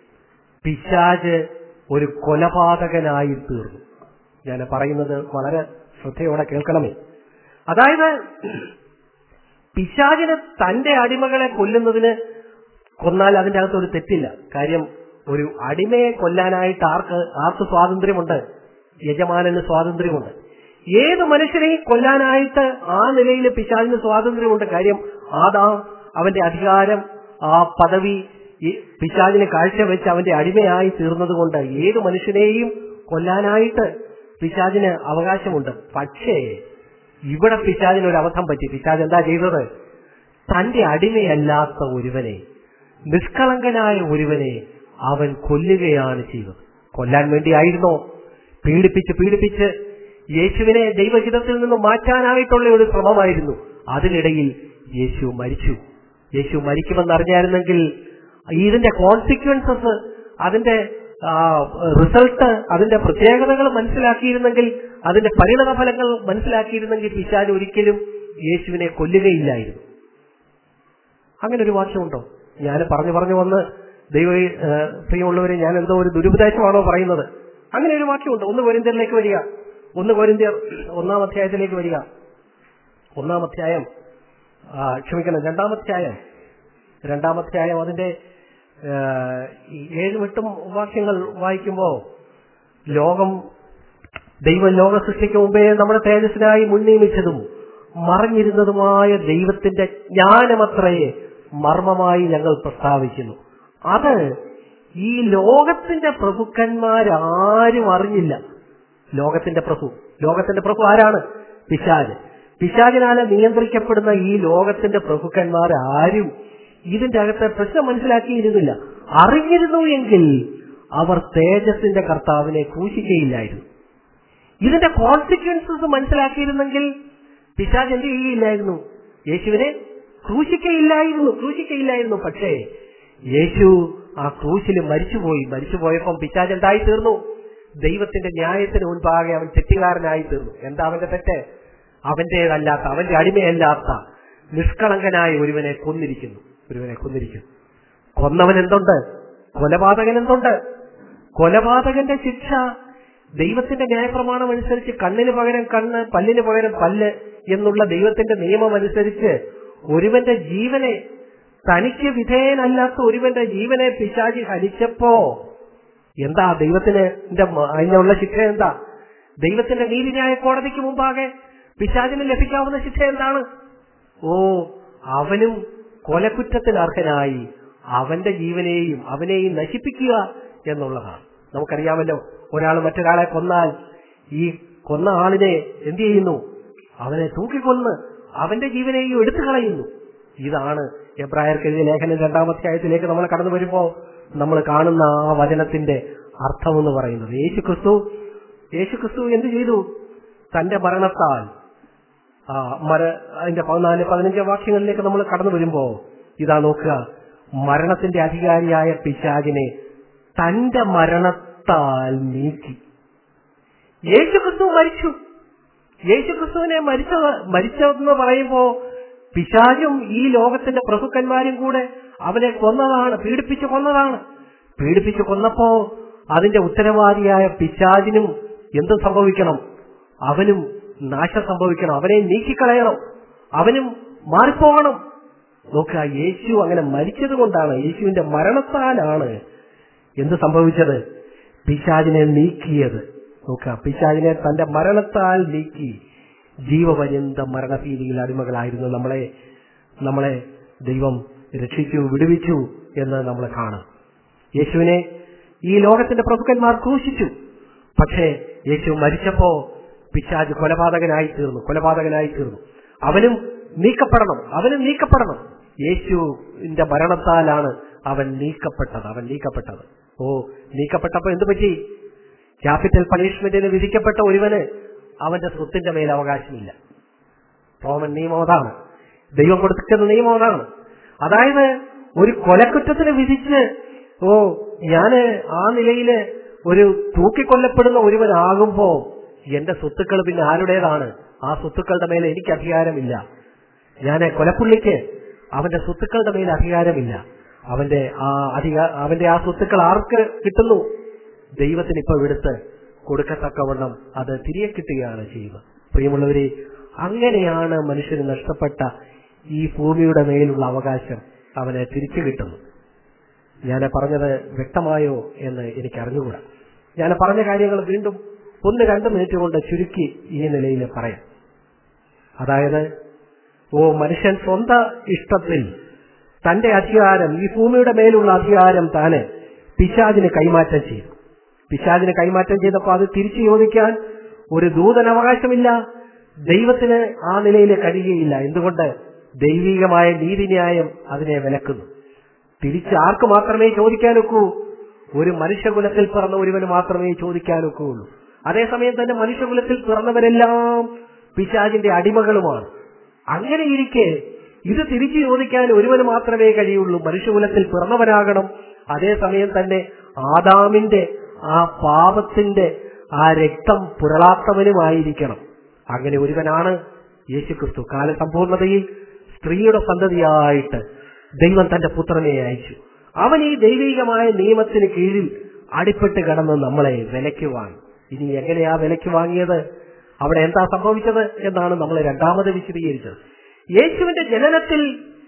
പിശാജ് ഒരു കൊലപാതകനായി തീർന്നു ഞാൻ പറയുന്നത് വളരെ ശ്രദ്ധയോടെ കേൾക്കണമേ അതായത് പിശാചിന് തന്റെ അടിമകളെ കൊല്ലുന്നതിന് കൊന്നാൽ അതിന്റെ അകത്ത് ഒരു തെറ്റില്ല കാര്യം ഒരു അടിമയെ കൊല്ലാനായിട്ട് ആർക്ക് ആർക്ക് സ്വാതന്ത്ര്യമുണ്ട് യജമാനന് സ്വാതന്ത്ര്യമുണ്ട് ഏത് മനുഷ്യനെയും കൊല്ലാനായിട്ട് ആ നിലയിൽ പിശാചിന് സ്വാതന്ത്ര്യമുണ്ട് കാര്യം ആദാം അവന്റെ അധികാരം ആ പദവി ഈ പിശാചിന് കാഴ്ചവെച്ച് അവന്റെ അടിമയായി തീർന്നതുകൊണ്ട് ഏത് മനുഷ്യനെയും കൊല്ലാനായിട്ട് പിശാചിന് അവകാശമുണ്ട് പക്ഷേ ഇവിടെ പിശാചിന് ഒരു അബദ്ധം പറ്റി പിശാജ് എന്താ ചെയ്തത് തന്റെ അടിമയല്ലാത്ത ഒരുവനെ നിഷ്കളങ്കനായ ഒരുവനെ അവൻ കൊല്ലുകയാണ് ചെയ്തത് കൊല്ലാൻ വേണ്ടിയായിരുന്നോ പീഡിപ്പിച്ച് പീഡിപ്പിച്ച് യേശുവിനെ ദൈവഹിതത്തിൽ നിന്ന് മാറ്റാനായിട്ടുള്ള ഒരു ശ്രമമായിരുന്നു അതിനിടയിൽ യേശു മരിച്ചു യേശു മരിക്കുമെന്നറിഞ്ഞായിരുന്നെങ്കിൽ ഇതിന്റെ കോൺസിക്വൻസസ് അതിന്റെ റിസൾട്ട് അതിന്റെ പ്രത്യേകതകൾ മനസ്സിലാക്കിയിരുന്നെങ്കിൽ അതിന്റെ പരിണത ഫലങ്ങൾ മനസ്സിലാക്കിയിരുന്നെങ്കിൽ പിശാൻ ഒരിക്കലും യേശുവിനെ കൊല്ലുകയില്ലായിരുന്നു അങ്ങനെ ഒരു വാക്യമുണ്ടോ ഞാൻ പറഞ്ഞു പറഞ്ഞു വന്ന് ദൈവ ഏഹ്, പ്രിയമുള്ളവരെ ഞാൻ എന്തോ ഒരു ദുരുപദേശമാണോ പറയുന്നത് അങ്ങനെ ഒരു വാക്യമുണ്ട് ഒന്ന് കോരിന്ത്യറിലേക്ക് വരിക ഒന്ന് കോരിന്ത്യർ ഒന്നാം അധ്യായത്തിലേക്ക് വരിക ഒന്നാം അധ്യായം ആ, ക്ഷമിക്കണം രണ്ടാം അധ്യായം രണ്ടാം അധ്യായം അതിന്റെ ഏഹ്, ഈ ഏഴും എട്ടും വാക്യങ്ങൾ വായിക്കുമ്പോൾ ലോകം ദൈവം ലോക സൃഷ്ടിക്ക് മുമ്പേ നമ്മുടെ തേജസ്സിനായി മുൻനിയമിച്ചതും മറഞ്ഞിരുന്നതുമായ ദൈവത്തിന്റെ ജ്ഞാനമത്രയെ മർമ്മമായി ഞങ്ങൾ പ്രസ്താവിക്കുന്നു അത് ഈ ലോകത്തിന്റെ പ്രഭുക്കന്മാരാരും അറിഞ്ഞില്ല ലോകത്തിന്റെ പ്രഭു ലോകത്തിന്റെ പ്രഭു ആരാണ് പിശാജ് പിശാചിനാലെ നിയന്ത്രിക്കപ്പെടുന്ന ഈ ലോകത്തിന്റെ പ്രഭുക്കന്മാർ ആരും ഇതിന്റെ അകത്തെ പ്രശ്നം മനസ്സിലാക്കിയിരുന്നില്ല അറിഞ്ഞിരുന്നു എങ്കിൽ അവർ തേജസ്സിന്റെ കർത്താവിനെ ക്രൂശിക്കുകയില്ലായിരുന്നു ഇതിന്റെ കോൺസിക്വൻസസ് മനസ്സിലാക്കിയിരുന്നെങ്കിൽ പിശാജ് എന്ത് ചെയ്യുകയില്ലായിരുന്നു യേശുവിനെ ക്രൂശിക്കയില്ലായിരുന്നു ക്രൂശിക്കയില്ലായിരുന്നു പക്ഷേ യേശു ആ ക്രൂശിൽ മരിച്ചുപോയി മരിച്ചുപോയപ്പം പിശാജ് എന്തായി തീർന്നു ദൈവത്തിന്റെ ന്യായത്തിന് മുൻപാകെ അവൻ തെറ്റുകാരനായി തീർന്നു എന്താ അവന്റെ തെറ്റ് അവന്റേതല്ലാത്ത അവന്റെ അടിമയല്ലാത്ത നിഷ്കളങ്കനായ ഒരുവനെ കൊന്നിരിക്കുന്നു ഒരുവനെ കൊന്നിരിക്കുന്നു കൊന്നവൻ എന്തുണ്ട് കൊലപാതകൻ എന്തുണ്ട് കൊലപാതകന്റെ ശിക്ഷ ദൈവത്തിന്റെ ന്യായപ്രമാണം അനുസരിച്ച് കണ്ണിന് പകരം കണ്ണ് പല്ലിന് പകരം പല്ല് എന്നുള്ള ദൈവത്തിന്റെ നിയമം അനുസരിച്ച് ഒരുവന്റെ ജീവനെ തനിക്ക് വിധേയനല്ലാത്ത ഒരുവന്റെ ജീവനെ പിശാചി ഹരിച്ചപ്പോ എന്താ ദൈവത്തിന് ന്റെ മ- അതിനുള്ള ശിക്ഷ എന്താ ദൈവത്തിന്റെ നീതിന്യായ കോടതിക്ക് മുമ്പാകെ പിശാചിന് ലഭിക്കാവുന്ന ശിക്ഷ എന്താണ് ഓ അവനും കൊലക്കുറ്റത്തിന് അർഹനായി അവന്റെ ജീവനെയും അവനെയും നശിപ്പിക്കുക എന്നുള്ളതാണ് നമുക്കറിയാമല്ലോ ഒരാൾ മറ്റൊരാളെ കൊന്നാൽ ഈ കൊന്ന ആളിനെ എന്ത് ചെയ്യുന്നു അവനെ തൂക്കിക്കൊന്ന് അവന്റെ ജീവനെയും എടുത്തു കളയുന്നു ഇതാണ് എബ്രായർക്കെതിരെ ലേഖനം രണ്ടാമത്തെ ആയത്തിലേക്ക് നമ്മൾ കടന്നു വരുമ്പോ നമ്മൾ കാണുന്ന ആ വചനത്തിന്റെ അർത്ഥമെന്ന് പറയുന്നത് യേശു ക്രിസ്തു യേശു ക്രിസ്തു എന്ത് ചെയ്തു തന്റെ മരണത്താൽ ആ മര അതിന്റെ പതിനാല് പതിനഞ്ച് വാക്യങ്ങളിലേക്ക് നമ്മൾ കടന്നു വരുമ്പോ ഇതാ നോക്കുക മരണത്തിന്റെ അധികാരിയായ പിശാചിനെ തന്റെ മരണത്താൽ നീക്കി യേശുക്രിസ്തു മരിച്ചു യേശുക്രിസ്തുവിനെ മരിച്ച മരിച്ചതെന്ന് പറയുമ്പോ പിശാചും ഈ ലോകത്തിന്റെ പ്രഭുക്കന്മാരും കൂടെ അവനെ കൊന്നതാണ് പീഡിപ്പിച്ചു കൊന്നതാണ് പീഡിപ്പിച്ചു കൊന്നപ്പോ അതിന്റെ ഉത്തരവാദിയായ പിശാചിനും എന്ത് സംഭവിക്കണം അവനും നാശം സംഭവിക്കണം അവനെ നീക്കിക്കളയണം അവനും മാറിപ്പോകണം നോക്കുക യേശു അങ്ങനെ മരിച്ചത് കൊണ്ടാണ് യേശുവിന്റെ മരണത്താലാണ് എന്ത് സംഭവിച്ചത് പിശാചിനെ നീക്കിയത് നോക്കുക പിശാചിനെ തന്റെ മരണത്താൽ നീക്കി ജീവപര്യന്ത മരണഭീതിയിൽ അടിമകളായിരുന്നു നമ്മളെ നമ്മളെ ദൈവം രക്ഷിച്ചു വിടുവിച്ചു എന്ന് നമ്മൾ കാണാം യേശുവിനെ ഈ ലോകത്തിന്റെ പ്രഭുക്കന്മാർ ക്രൂശിച്ചു പക്ഷേ യേശു മരിച്ചപ്പോ പിശാജ് കൊലപാതകനായി തീർന്നു കൊലപാതകനായി തീർന്നു അവനും നീക്കപ്പെടണം അവനും നീക്കപ്പെടണം യേശുവിന്റെ മരണത്താലാണ് അവൻ നീക്കപ്പെട്ടത് അവൻ നീക്കപ്പെട്ടത് ഓ നീക്കപ്പെട്ടപ്പോ എന്ത് പറ്റി ക്യാപിറ്റൽ പണിഷ്മെന്റിന് വിധിക്കപ്പെട്ട ഒരുവന് അവന്റെ സ്വത്തിന്റെ മേൽ അവകാശമില്ല റോമൻ നിയമം അതാണ് ദൈവം കൊടുക്കുന്ന നിയമം അതാണ് അതായത് ഒരു കൊലക്കുറ്റത്തിന് വിധിച്ച് ഓ ഞാന് ആ നിലയില് ഒരു തൂക്കിക്കൊല്ലപ്പെടുന്ന ഒരുവനാകുമ്പോ എന്റെ സ്വത്തുക്കൾ പിന്നെ ആരുടേതാണ് ആ സ്വത്തുക്കളുടെ മേലെ എനിക്ക് അധികാരമില്ല ഞാൻ കൊലപ്പുള്ളിക്ക് അവന്റെ സ്വത്തുക്കളുടെ മേൽ അധികാരമില്ല അവന്റെ ആ അധികാ അവന്റെ ആ സ്വത്തുക്കൾ ആർക്ക് കിട്ടുന്നു ദൈവത്തിന് ഇപ്പൊ എടുത്ത് കൊടുക്കത്തക്കവണ്ണം അത് തിരികെ കിട്ടുകയാണ് ചെയ്യുന്നത് പ്രിയമുള്ളവരെ അങ്ങനെയാണ് മനുഷ്യന് നഷ്ടപ്പെട്ട ഈ ഭൂമിയുടെ മേലുള്ള അവകാശം അവന് തിരിച്ചു കിട്ടുന്നു ഞാൻ പറഞ്ഞത് വ്യക്തമായോ എന്ന് എനിക്ക് അറിഞ്ഞുകൂടാ ഞാൻ പറഞ്ഞ കാര്യങ്ങൾ വീണ്ടും ഒന്ന് രണ്ട് മിനിറ്റ് കൊണ്ട് ചുരുക്കി ഈ നിലയിൽ പറയാം അതായത് ഓ മനുഷ്യൻ സ്വന്തം ഇഷ്ടത്തിൽ തന്റെ അധികാരം ഈ ഭൂമിയുടെ മേലുള്ള അധികാരം താന് പിശാചിന് കൈമാറ്റം ചെയ്തു പിശാചിന് കൈമാറ്റം ചെയ്തപ്പോൾ അത് തിരിച്ചു ചോദിക്കാൻ ഒരു ദൂതൻ അവകാശമില്ല ദൈവത്തിന് ആ നിലയിൽ കഴിയുകയില്ല എന്തുകൊണ്ട് ദൈവികമായ നീതിന്യായം അതിനെ വിലക്കുന്നു തിരിച്ച് ആർക്ക് മാത്രമേ ചോദിക്കാനൊക്കൂ ഒരു മനുഷ്യകുലത്തിൽ പിറന്ന ഒരുവന് മാത്രമേ ചോദിക്കാനൊക്കുള്ളൂ അതേസമയം തന്നെ മനുഷ്യകുലത്തിൽ പിറന്നവരെല്ലാം പിശാചിന്റെ അടിമകളുമാണ് അങ്ങനെ ഇരിക്കെ ഇത് തിരിച്ചു ചോദിക്കാൻ ഒരുവന് മാത്രമേ കഴിയുള്ളൂ മനുഷ്യകുലത്തിൽ പിറന്നവനാകണം അതേസമയം തന്നെ ആദാമിന്റെ ആ പാപത്തിന്റെ ആ രക്തം പുരളാത്തവനുമായിരിക്കണം അങ്ങനെ ഒരുവനാണ് യേശുക്രിസ്തു കാലസമ്പൂർണതയിൽ സ്ത്രീയുടെ സന്തതിയായിട്ട് ദൈവം തന്റെ പുത്രനെ അയച്ചു അവൻ ഈ ദൈവികമായ നിയമത്തിന് കീഴിൽ അടിപ്പെട്ട് കിടന്ന് നമ്മളെ വിലയ്ക്ക് വാങ്ങി ഇനി എങ്ങനെയാ വിലയ്ക്ക് വാങ്ങിയത് അവിടെ എന്താ സംഭവിച്ചത് എന്നാണ് നമ്മൾ രണ്ടാമത് വിശദീകരിച്ചത് യേശുവിന്റെ ജനനത്തിൽ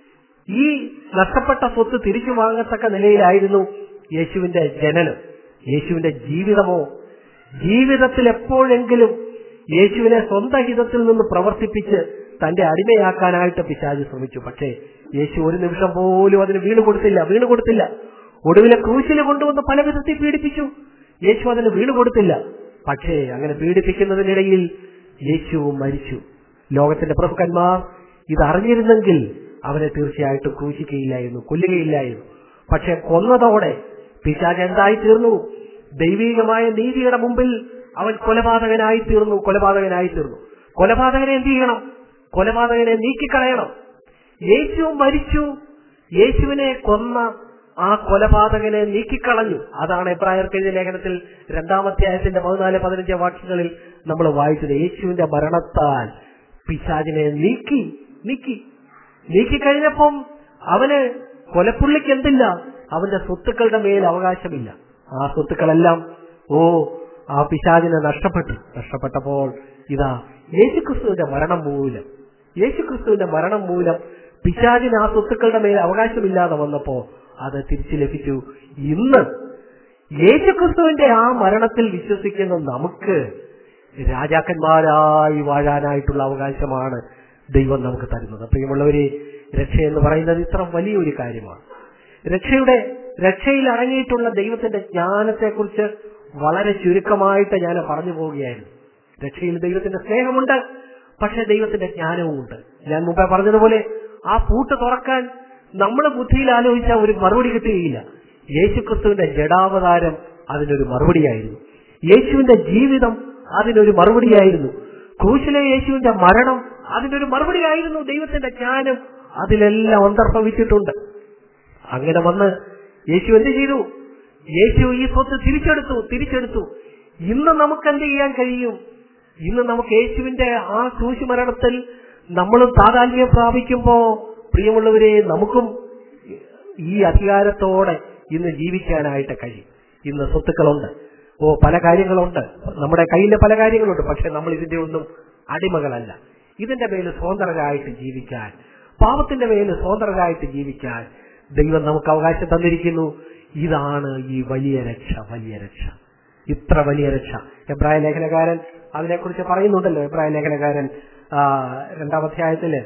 ഈ നഷ്ടപ്പെട്ട സ്വത്ത് തിരിച്ചു വാങ്ങത്തക്ക നിലയിലായിരുന്നു യേശുവിന്റെ ജനനം യേശുവിന്റെ ജീവിതമോ ജീവിതത്തിൽ എപ്പോഴെങ്കിലും യേശുവിനെ സ്വന്തം ഹിതത്തിൽ നിന്ന് പ്രവർത്തിപ്പിച്ച് തന്റെ അടിമയാക്കാനായിട്ട് പിശാജ് ശ്രമിച്ചു പക്ഷേ യേശു ഒരു നിമിഷം പോലും അതിന് വീണ് കൊടുത്തില്ല വീണ് കൊടുത്തില്ല ഒടുവിലെ ക്രൂശിൽ കൊണ്ടുവന്ന് പല വിധത്തിൽ പീഡിപ്പിച്ചു യേശു അതിന് വീണ് കൊടുത്തില്ല പക്ഷേ അങ്ങനെ പീഡിപ്പിക്കുന്നതിനിടയിൽ യേശു മരിച്ചു ലോകത്തിന്റെ പ്രഭുക്കന്മാർ ഇത് അറിഞ്ഞിരുന്നെങ്കിൽ അവനെ തീർച്ചയായിട്ടും ക്രൂശിക്കുകയില്ലായിരുന്നു കൊല്ലുകയില്ലായിരുന്നു പക്ഷെ കൊന്നതോടെ പിശാജ് എന്തായി തീർന്നു ദൈവീകമായ നീതിയുടെ മുമ്പിൽ അവൻ കൊലപാതകനായി തീർന്നു കൊലപാതകനായി തീർന്നു കൊലപാതകനെ എന്ത് ചെയ്യണം കൊലപാതകനെ നീക്കിക്കളയണം യേശു മരിച്ചു യേശുവിനെ കൊന്ന ആ കൊലപാതകനെ നീക്കിക്കളഞ്ഞു അതാണ് എബ്രായർക്കെഴുതിയ ലേഖനത്തിൽ രണ്ടാമത്തെ ആയത്തിന്റെ പതിനാല് പതിനഞ്ച് വാക്യങ്ങളിൽ നമ്മൾ വായിച്ചത് യേശുവിന്റെ മരണത്താൽ പിശാചിനെ നീക്കി നീക്കി നീക്കിക്കഴിഞ്ഞപ്പം അവന് കൊലപ്പുള്ളിക്ക് എന്തില്ല അവന്റെ സ്വത്തുക്കളുടെ മേൽ അവകാശമില്ല ആ സ്വത്തുക്കളെല്ലാം ഓ ആ പിശാചിനെ നഷ്ടപ്പെട്ടു നഷ്ടപ്പെട്ടപ്പോൾ ഇതാ യേശുക്രിസ്തുവിന്റെ മരണം മൂലം യേശുക്രിസ്തുവിന്റെ മരണം മൂലം പിശാചിന് ആ സ്വത്തുക്കളുടെ മേൽ അവകാശമില്ലാതെ വന്നപ്പോ അത് തിരിച്ചു ലഭിച്ചു ഇന്ന് യേശുക്രിസ്തുവിന്റെ ആ മരണത്തിൽ വിശ്വസിക്കുന്ന നമുക്ക് രാജാക്കന്മാരായി വാഴാനായിട്ടുള്ള അവകാശമാണ് ദൈവം നമുക്ക് തരുന്നത് പ്രിയമുള്ളവരെ രക്ഷ എന്ന് പറയുന്നത് ഇത്ര വലിയൊരു കാര്യമാണ് രക്ഷയുടെ രക്ഷയിൽ അടങ്ങിയിട്ടുള്ള ദൈവത്തിന്റെ ജ്ഞാനത്തെക്കുറിച്ച് വളരെ ചുരുക്കമായിട്ട് ഞാൻ പറഞ്ഞു പോവുകയായിരുന്നു രക്ഷയിൽ ദൈവത്തിന്റെ സ്നേഹമുണ്ട് പക്ഷെ ദൈവത്തിന്റെ ജ്ഞാനവുമുണ്ട് ഞാൻ മുമ്പേ പറഞ്ഞതുപോലെ ആ പൂട്ട് തുറക്കാൻ നമ്മൾ ബുദ്ധിയിൽ ആലോചിച്ച ഒരു മറുപടി കിട്ടുകയില്ല യേശുക്രിസ്തുവിന്റെ ജഡാവതാരം അതിനൊരു മറുപടിയായിരുന്നു യേശുവിന്റെ ജീവിതം അതിനൊരു മറുപടിയായിരുന്നു ക്രൂശിലെ യേശുവിന്റെ മരണം അതിനൊരു മറുപടിയായിരുന്നു ദൈവത്തിന്റെ ജ്ഞാനം അതിലെല്ലാം അന്തർഭവിച്ചിട്ടുണ്ട് അങ്ങനെ വന്ന് യേശു എന്ത് ചെയ്തു യേശു ഈ സ്വത്ത് തിരിച്ചെടുത്തു തിരിച്ചെടുത്തു ഇന്ന് നമുക്ക് എന്ത് ചെയ്യാൻ കഴിയും ഇന്ന് നമുക്ക് യേശുവിന്റെ ആ ക്രൂശ് മരണത്തിൽ നമ്മളും താതാത്മ്യം പ്രാപിക്കുമ്പോ പ്രിയമുള്ളവരെ നമുക്കും ഈ അധികാരത്തോടെ ഇന്ന് ജീവിക്കാനായിട്ട് കഴിയും ഇന്ന് സ്വത്തുക്കളുണ്ട് ഓ പല കാര്യങ്ങളുണ്ട് നമ്മുടെ കയ്യിലെ പല കാര്യങ്ങളുണ്ട് പക്ഷെ നമ്മൾ ഇതിന്റെ ഒന്നും അടിമകളല്ല ഇതിന്റെ മേല് സ്വതന്ത്രരായിട്ട് ജീവിക്കാൻ പാപത്തിന്റെ മേല് സ്വതന്ത്രരായിട്ട് ജീവിക്കാൻ ദൈവം നമുക്ക് അവകാശം തന്നിരിക്കുന്നു ഇതാണ് ഈ വലിയ രക്ഷ വലിയ രക്ഷ ഇത്ര വലിയ രക്ഷ എബ്രായ ലേഖനകാരൻ അതിനെക്കുറിച്ച് പറയുന്നുണ്ടല്ലോ എബ്രായ ലേഖനകാരൻ ആ, രണ്ടാം അധ്യായത്തില്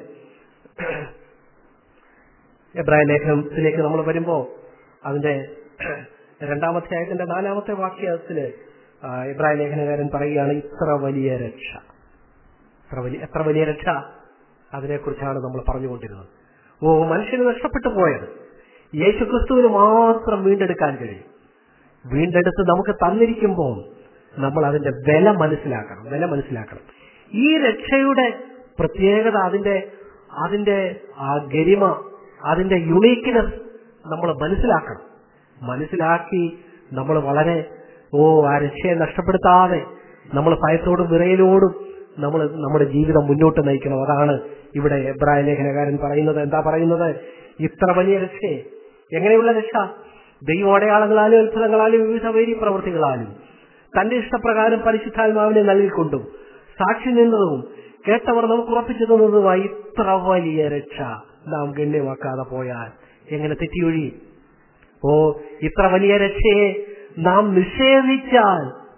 എബ്രായ ലേഖനത്തിലേക്ക് നമ്മൾ വരുമ്പോ അതിന്റെ രണ്ടാം അധ്യായത്തിന്റെ നാലാമത്തെ വാക്യത്തില് ആ, എബ്രായ ലേഖനകാരൻ പറയുകയാണ് ഇത്ര വലിയ രക്ഷ എത്ര വലിയ എത്ര വലിയ രക്ഷ അതിനെക്കുറിച്ചാണ് നമ്മൾ പറഞ്ഞുകൊണ്ടിരുന്നത് ഓ മനുഷ്യന് നഷ്ടപ്പെട്ടു പോയത് യേശുക്രിസ്തുവിന് മാത്രം വീണ്ടെടുക്കാൻ കഴിയും വീണ്ടെടുത്ത് നമുക്ക് തന്നിരിക്കുമ്പോൾ നമ്മൾ അതിന്റെ വില മനസ്സിലാക്കണം വില മനസ്സിലാക്കണം ഈ രക്ഷയുടെ പ്രത്യേകത അതിന്റെ അതിന്റെ ആ ഗരിമ അതിന്റെ യുണീക്ക്നെസ് നമ്മൾ മനസ്സിലാക്കണം മനസ്സിലാക്കി നമ്മൾ വളരെ ഓ ആ രക്ഷയെ നഷ്ടപ്പെടുത്താതെ നമ്മൾ ഭയത്തോടും വിറയലോടും നമ്മൾ നമ്മുടെ ജീവിതം മുന്നോട്ട് നയിക്കണം അതാണ് ഇവിടെ എബ്രായ ലേഖനകാരൻ പറയുന്നത് എന്താ പറയുന്നത് ഇത്ര വലിയ രക്ഷയെ എങ്ങനെയുള്ള രക്ഷ ദൈവ അടയാളങ്ങളാലും അത്ഭുതങ്ങളാലും വിവിധ വേരി പ്രവൃത്തികളാലും തന്റെ ഇഷ്ടപ്രകാരം പരിശുദ്ധാത്മാവിനെ നൽകിക്കൊണ്ടും സാക്ഷി നിന്നതും കേട്ടവർ നമുക്ക് ഉറപ്പിച്ചു തന്നതുമായി ഇത്ര വലിയ രക്ഷ നാം ഗണ്യമാക്കാതെ പോയാൽ എങ്ങനെ തെറ്റിയൊഴിയും ഓ ഇത്ര വലിയ രക്ഷയെ നാം നിഷേധിച്ചാൽ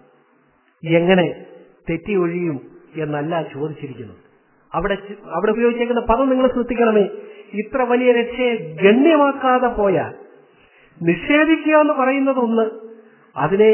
എങ്ങനെ തെറ്റി ഒഴിയും എന്നല്ല ചോദിച്ചിരിക്കുന്നത് അവിടെ ചി- അവിടെ ഉപയോഗിച്ചേക്കുന്ന പദം നിങ്ങൾ ശ്രദ്ധിക്കണമേ ഇത്ര വലിയ രക്ഷയെ ഗണ്യമാക്കാതെ പോയാൽ നിഷേധിക്കുക എന്ന് പറയുന്നത് ഒന്ന് അതിനെ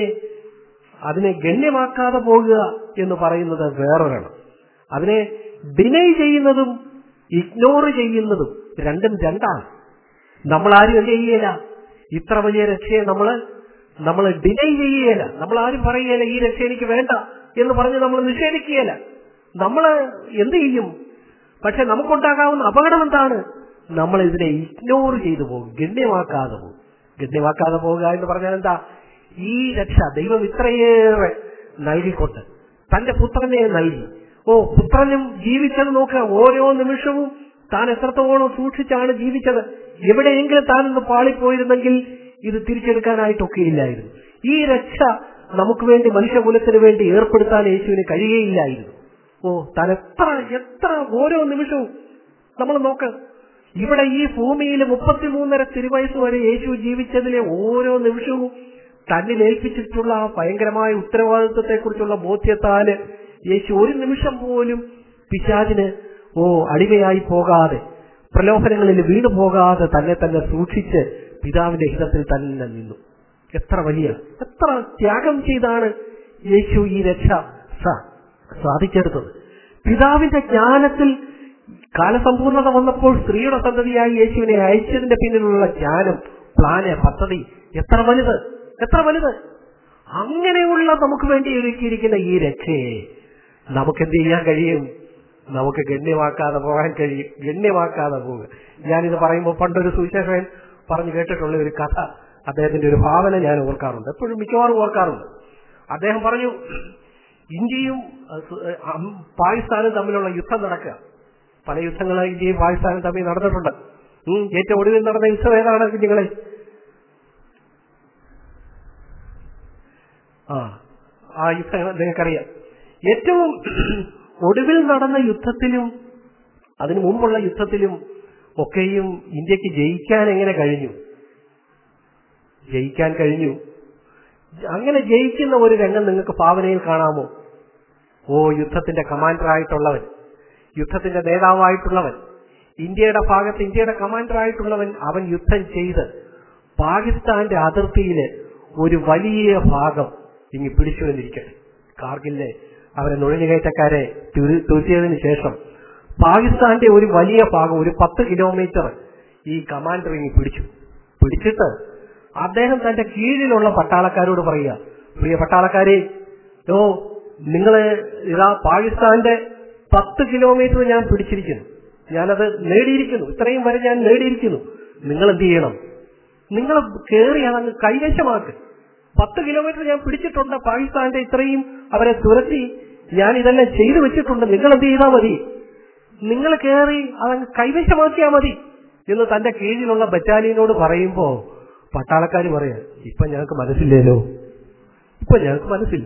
അതിനെ ഗണ്യമാക്കാതെ പോകുക എന്ന് പറയുന്നത് വേറൊരെണ്ണം അതിനെ ഡിനൈ ചെയ്യുന്നതും ഇഗ്നോർ ചെയ്യുന്നതും രണ്ടും രണ്ടാണ് നമ്മൾ ആരും എന്ത് ചെയ്യുകയില്ല ഇത്ര വലിയ രക്ഷയെ നമ്മൾ നമ്മൾ ഡിനൈ ചെയ്യുകയില്ല നമ്മൾ ആരും പറയുകയില്ല ഈ രക്ഷ എനിക്ക് വേണ്ട എന്ന് പറഞ്ഞ് നമ്മൾ നിഷേധിക്കുകയില്ല നമ്മൾ എന്ത് ചെയ്യും പക്ഷെ നമുക്കുണ്ടാകാവുന്ന അപകടം എന്താണ് നമ്മൾ ഇതിനെ ഇഗ്നോർ ചെയ്തു പോകും ഗണ്യമാക്കാതെ പോകും ഗണ്യമാക്കാതെ പോകുക എന്ന് പറഞ്ഞാൽ എന്താ ഈ രക്ഷ ദൈവം ഇത്രയേറെ നൽകിക്കൊണ്ട് തന്റെ പുത്രനെ നൽകി ഓ പുത്രനും ജീവിച്ചത് നോക്കുക ഓരോ നിമിഷവും താൻ എത്രത്തോളം സൂക്ഷിച്ചാണ് ജീവിച്ചത് എവിടെയെങ്കിലും താനൊന്ന് പാളിപ്പോയിരുന്നെങ്കിൽ ഇത് തിരിച്ചെടുക്കാനായിട്ടൊക്കെ ഇല്ലായിരുന്നു ഈ രക്ഷ നമുക്ക് വേണ്ടി മനുഷ്യകുലത്തിന് വേണ്ടി ഏർപ്പെടുത്താൻ യേശുവിന് കഴിയുകയില്ലായിരുന്നു ഓ താൻ എത്ര എത്ര ഓരോ നിമിഷവും നമ്മൾ നോക്ക് ഇവിടെ ഈ ഭൂമിയിൽ മുപ്പത്തിമൂന്നര തിരുവയസ്സ് വരെ യേശു ജീവിച്ചതിലെ ഓരോ നിമിഷവും തന്നിൽ ഏൽപ്പിച്ചിട്ടുള്ള ആ ഭയങ്കരമായ ഉത്തരവാദിത്വത്തെക്കുറിച്ചുള്ള ബോധ്യത്താല് യേശു ഒരു നിമിഷം പോലും പിശാചിന് ഓ അടിമയായി പോകാതെ പ്രലോഭനങ്ങളിൽ വീണു പോകാതെ തന്നെ തന്നെ സൂക്ഷിച്ച് പിതാവിന്റെ ഹിതത്തിൽ തന്നെ നിന്നു എത്ര വലിയ എത്ര ത്യാഗം ചെയ്താണ് യേശു ഈ രക്ഷ സ- സാധിച്ചെടുത്തത് പിതാവിന്റെ ജ്ഞാനത്തിൽ കാലസമ്പൂർണത വന്നപ്പോൾ സ്ത്രീയുടെ സന്തതിയായി യേശുവിനെ അയച്ചതിന്റെ പിന്നിലുള്ള ജ്ഞാനം പ്ലാന് പദ്ധതി എത്ര വലുത് എത്ര വലുത് അങ്ങനെയുള്ള നമുക്ക് വേണ്ടി ഒരുക്കിയിരിക്കുന്ന ഈ രക്ഷയെ നമുക്ക് എന്ത് ചെയ്യാൻ കഴിയും നമുക്ക് ഗണ്യമാക്കാതെ പോകാൻ കഴിയും ഗണ്യമാക്കാതെ പോകുക ഞാനിത് പറയുമ്പോൾ പണ്ടൊരു സുവിശേഷൻ പറഞ്ഞു കേട്ടിട്ടുള്ള ഒരു കഥ അദ്ദേഹത്തിന്റെ ഒരു ഭാവന ഞാൻ ഓർക്കാറുണ്ട് എപ്പോഴും മിക്കവാറും ഓർക്കാറുണ്ട് അദ്ദേഹം പറഞ്ഞു ഇന്ത്യയും അഹ് സു- അഹ് അം- പാകിസ്ഥാനും തമ്മിലുള്ള യുദ്ധം നടക്കുക പല യുദ്ധങ്ങൾ ഇന്ത്യയും പാകിസ്ഥാനും തമ്മിൽ നടന്നിട്ടുണ്ട് ഉം, ഏറ്റവും ഒടുവിൽ നടന്ന യുദ്ധം ഏതാണ് കുഞ്ഞുങ്ങളെ ആ ആ യുദ്ധം നിങ്ങൾക്കറിയാം ഏറ്റവും ഒടുവിൽ നടന്ന യുദ്ധത്തിലും അതിനു മുമ്പുള്ള യുദ്ധത്തിലും ഒക്കെയും ഇന്ത്യക്ക് ജയിക്കാൻ എങ്ങനെ കഴിഞ്ഞു ജയിക്കാൻ കഴിഞ്ഞു അങ്ങനെ ജയിക്കുന്ന ഒരു രംഗം നിങ്ങൾക്ക് ഭാവനയിൽ കാണാമോ ഓ യുദ്ധത്തിന്റെ കമാൻഡറായിട്ടുള്ളവൻ യുദ്ധത്തിന്റെ നേതാവായിട്ടുള്ളവൻ ഇന്ത്യയുടെ ഭാഗത്ത് ഇന്ത്യയുടെ കമാൻഡറായിട്ടുള്ളവൻ അവൻ യുദ്ധം ചെയ്ത് പാകിസ്ഥാന്റെ അതിർത്തിയില് ഒരു വലിയ ഭാഗം ഇങ്ങ് പിടിച്ചു വന്നിരിക്കട്ടെ കാർഗിലെ അവരെ നുഴഞ്ഞുകയറ്റക്കാരെ തുരു- തുരത്തിയതിനു ശേഷം പാകിസ്ഥാന്റെ ഒരു വലിയ ഭാഗം ഒരു പത്ത് കിലോമീറ്റർ ഈ കമാൻഡർ ഇങ്ങ് പിടിച്ചു പിടിച്ചിട്ട് അദ്ദേഹം തന്റെ കീഴിലുള്ള പട്ടാളക്കാരോട് പറയുക പ്രിയ പട്ടാളക്കാരെ ഓ നിങ്ങള് ഇതാ പാകിസ്ഥാന്റെ പത്ത് കിലോമീറ്റർ ഞാൻ പിടിച്ചിരിക്കുന്നു ഞാനത് നേടിയിരിക്കുന്നു ഇത്രയും വരെ ഞാൻ നേടിയിരിക്കുന്നു നിങ്ങൾ എന്ത് ചെയ്യണം നിങ്ങൾ കയറി അതങ്ങ് കൈവശമാക്ക് പത്ത് കിലോമീറ്റർ ഞാൻ പിടിച്ചിട്ടുണ്ട് പാകിസ്ഥാന്റെ ഇത്രയും അവരെ തുരത്തി ഞാൻ ഇതെല്ലാം ചെയ്തു വെച്ചിട്ടുണ്ട് നിങ്ങൾ എന്ത് ചെയ്താൽ മതി നിങ്ങൾ കയറി അതങ്ങ് കൈവശമാക്കിയാൽ മതി എന്ന് തന്റെ കീഴിലുള്ള ബറ്റാലിയനോട് പറയുമ്പോ പട്ടാളക്കാർ പറയാ ഇപ്പൊ ഞങ്ങൾക്ക് മനസ്സില്ലേലോ ഇപ്പൊ ഞങ്ങൾക്ക് മനസ്സില്ല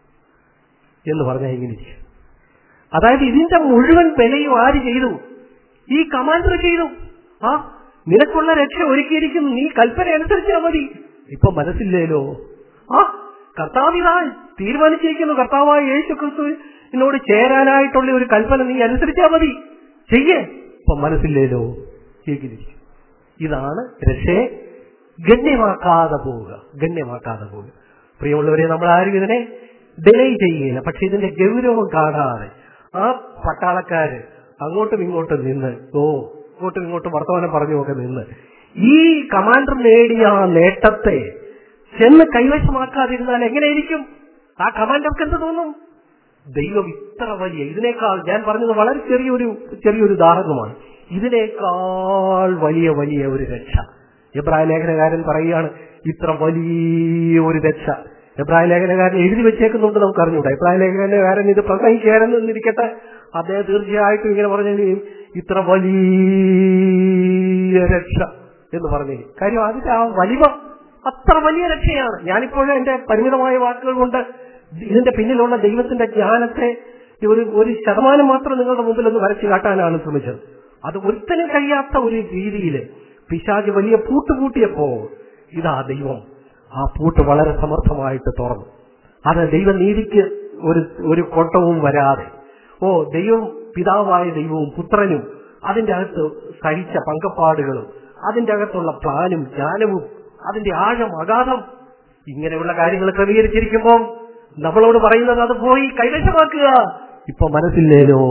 എന്ന് പറഞ്ഞാൽ ഇങ്ങനെ ഇരിക്കും അതായത് ഇതിന്റെ മുഴുവൻ വിലയും ആര് ചെയ്തു ഈ കമാൻഡർ ചെയ്തു ആ നിനക്കുള്ള രക്ഷ ഒരുക്കിയിരിക്കുന്നു നീ കൽപ്പന അനുസരിച്ചാൽ മതി ഇപ്പൊ മനസ്സില്ലേലോ ആ കർത്താവിതാ തീരുമാനിച്ചിരിക്കുന്നു കർത്താവായ യേശു ക്രിസ്തുവിനോട് ചേരാനായിട്ടുള്ള ഒരു കൽപ്പന നീ അനുസരിച്ചാൽ മതി ചെയ്യേ ഇപ്പൊ മനസ്സില്ലേലോ ഇരിക്കും ഇതാണ് രക്ഷയെ ഗണ്യമാക്കാതെ പോവുക ഗണ്യമാക്കാതെ പോവുക പ്രിയമുള്ളവരെ നമ്മൾ ആരും ഇതിനെ ഡിലേ ചെയ്യുകയില്ല പക്ഷെ ഇതിന്റെ ഗൗരവം കാണാതെ ആ പട്ടാളക്കാര് അങ്ങോട്ടും ഇങ്ങോട്ടും നിന്ന് ഓ ഇങ്ങോട്ടും ഇങ്ങോട്ടും വർത്തമാനം പറഞ്ഞുമൊക്കെ നിന്ന് ഈ കമാൻഡർ നേടിയ ആ നേട്ടത്തെ ചെന്ന് കൈവശമാക്കാതിരുന്നാൽ എങ്ങനെയിരിക്കും ആ കമാൻഡർക്ക് എന്ത് തോന്നും ദൈവം ഇത്ര വലിയ ഇതിനേക്കാൾ ഞാൻ പറഞ്ഞത് വളരെ ചെറിയൊരു ചെറിയൊരു ഉദാഹരണമാണ് ഇതിനേക്കാൾ വലിയ വലിയ ഒരു രക്ഷ എബ്രായ ലേഖനകാരൻ പറയുകയാണ് ഇത്ര വലിയ ഒരു രക്ഷ എബ്രായ ലേഖനകാരൻ എഴുതി വെച്ചേക്കുന്നുണ്ട് നമുക്ക് അറിഞ്ഞൂടാ എബ്രായ ലേഖനകാരൻ ഇത് പ്രസംഗിക്കാനെന്നിരിക്കട്ടെ അദ്ദേഹം തീർച്ചയായിട്ടും ഇങ്ങനെ പറഞ്ഞു ഇത്ര വലിയ രക്ഷ എന്ന് പറഞ്ഞു കാര്യം അതിന്റെ ആ വലിമ അത്ര വലിയ രക്ഷയാണ് ഞാനിപ്പോഴും എന്റെ പരിമിതമായ വാക്കുകൾ കൊണ്ട് ഇതിന്റെ പിന്നിലുള്ള ദൈവത്തിന്റെ ജ്ഞാനത്തെ ഒരു ഒരു ശതമാനം മാത്രം നിങ്ങളുടെ മുമ്പിൽ ഒന്ന് വരച്ചു കാട്ടാനാണ് ശ്രമിച്ചത് അത് ഒരുത്തനും കഴിയാത്ത ഒരു രീതിയിൽ പിശാജ് വലിയ പൂട്ട് പൂട്ടിയപ്പോ ഇതാ ദൈവം ആ പൂട്ട് വളരെ സമർത്ഥമായിട്ട് തുറന്നു അത് ദൈവനീതിക്ക് ഒരു ഒരു കൊട്ടവും വരാതെ ഓ ദൈവം പിതാവായ ദൈവവും പുത്രനും അതിന്റെ അകത്ത് സഹിച്ച പങ്കപ്പാടുകളും അതിന്റെ അകത്തുള്ള പ്ലാനും ജ്ഞാനവും അതിന്റെ ആഴം അഗാധം ഇങ്ങനെയുള്ള കാര്യങ്ങൾ ക്രമീകരിച്ചിരിക്കുമ്പോൾ നമ്മളോട് പറയുന്നത് അത് പോയി കൈവശമാക്കുക ഇപ്പൊ മനസ്സില്ലേലോ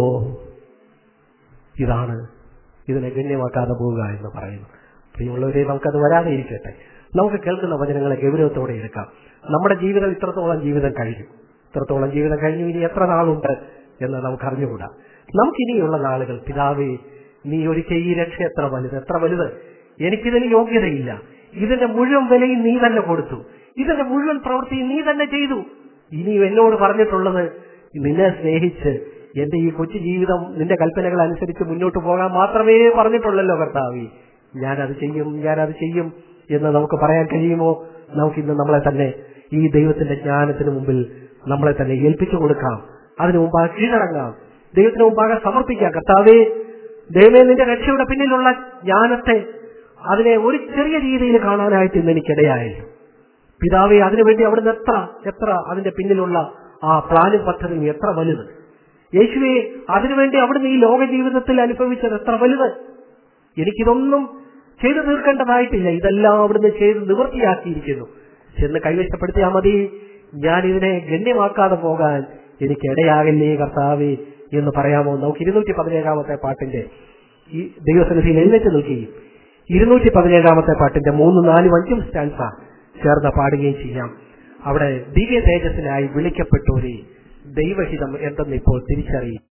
ഇതാണ് ഇതിനെ ഗണ്യമാക്കാതെ പോവുക എന്ന് പറയുന്നു പ്രിയമുള്ളവരെ നമുക്കത് വരാതെ ഇരിക്കട്ടെ നമുക്ക് കേൾക്കുന്ന വചനങ്ങളെ ഗൗരവത്തോടെ എടുക്കാം നമ്മുടെ ജീവിതം ഇത്രത്തോളം ജീവിതം കഴിഞ്ഞു ഇത്രത്തോളം ജീവിതം കഴിഞ്ഞു ഇനി എത്ര നാളുണ്ട് എന്ന് നമുക്ക് അറിഞ്ഞുകൂടാ നമുക്കിനിയുള്ള നാളുകൾ പിതാവേ നീ ഒരിക്കൽ ഈ രക്ഷ എത്ര വലുത് എത്ര വലുത് എനിക്കിതിന് യോഗ്യതയില്ല ഇതിന്റെ മുഴുവൻ വിലയും നീ തന്നെ കൊടുത്തു ഇതിന്റെ മുഴുവൻ പ്രവൃത്തിയും നീ തന്നെ ചെയ്തു ഇനി എന്നോട് പറഞ്ഞിട്ടുള്ളത് നിന്നെ സ്നേഹിച്ച് എന്റെ ഈ കൊച്ചു ജീവിതം നിന്റെ കൽപ്പനകൾ അനുസരിച്ച് മുന്നോട്ട് പോകാൻ മാത്രമേ പറഞ്ഞിട്ടുള്ളല്ലോ കർത്താവി ഞാനത് ചെയ്യും ഞാനത് ചെയ്യും എന്ന് നമുക്ക് പറയാൻ കഴിയുമോ നമുക്കിന്ന് നമ്മളെ തന്നെ ഈ ദൈവത്തിന്റെ ജ്ഞാനത്തിന് മുമ്പിൽ നമ്മളെ തന്നെ ഏൽപ്പിച്ചു കൊടുക്കാം അതിനു മുമ്പാകെ കീഴടങ്ങാം ദൈവത്തിന് മുമ്പാകെ സമർപ്പിക്കാം കർത്താവേ ദൈവമേ നിന്റെ രക്ഷയുടെ പിന്നിലുള്ള ജ്ഞാനത്തെ അതിനെ ഒരു ചെറിയ രീതിയിൽ കാണാനായിട്ട് ഇന്ന് എനിക്കിടയായില്ല പിതാവെ അതിനുവേണ്ടി അവിടുന്ന് എത്ര എത്ര അതിന്റെ പിന്നിലുള്ള ആ പ്ലാനും പദ്ധതിയും എത്ര വലുത് യേശുവെ അതിനുവേണ്ടി അവിടുന്ന് ഈ ലോക ജീവിതത്തിൽ അനുഭവിച്ചത് എത്ര വലുത് എനിക്കിതൊന്നും ചെയ്തു തീർക്കേണ്ടതായിട്ടില്ല ഇതെല്ലാം അവിടുന്ന് ചെയ്ത് നിവൃത്തിയാക്കിയിരിക്കുന്നു ചെന്ന് കൈവശപ്പെടുത്തിയാൽ മതി ഞാൻ ഇതിനെ ഗണ്യമാക്കാതെ പോകാൻ എനിക്ക് ഇടയാകല്ലേ കർത്താവേ എന്ന് പറയാമോ നമുക്ക് ഇരുന്നൂറ്റി പതിനേഴാമത്തെ പാട്ടിന്റെ ഈ ദൈവസന്നിധിയിൽ എഴുന്നേറ്റ് നിൽക്കുകയും ഇരുന്നൂറ്റി പതിനേഴാമത്തെ പാട്ടിന്റെ മൂന്ന് നാലും അഞ്ചും സ്റ്റാൻസ ചേർന്ന് പാടുകയും ചെയ്യാം അവിടെ ദിവ്യ തേജസ്സിനായി വിളിക്കപ്പെട്ട ഒരു ദൈവഹിതം എന്തെന്ന് ഇപ്പോൾ തിരിച്ചറിയും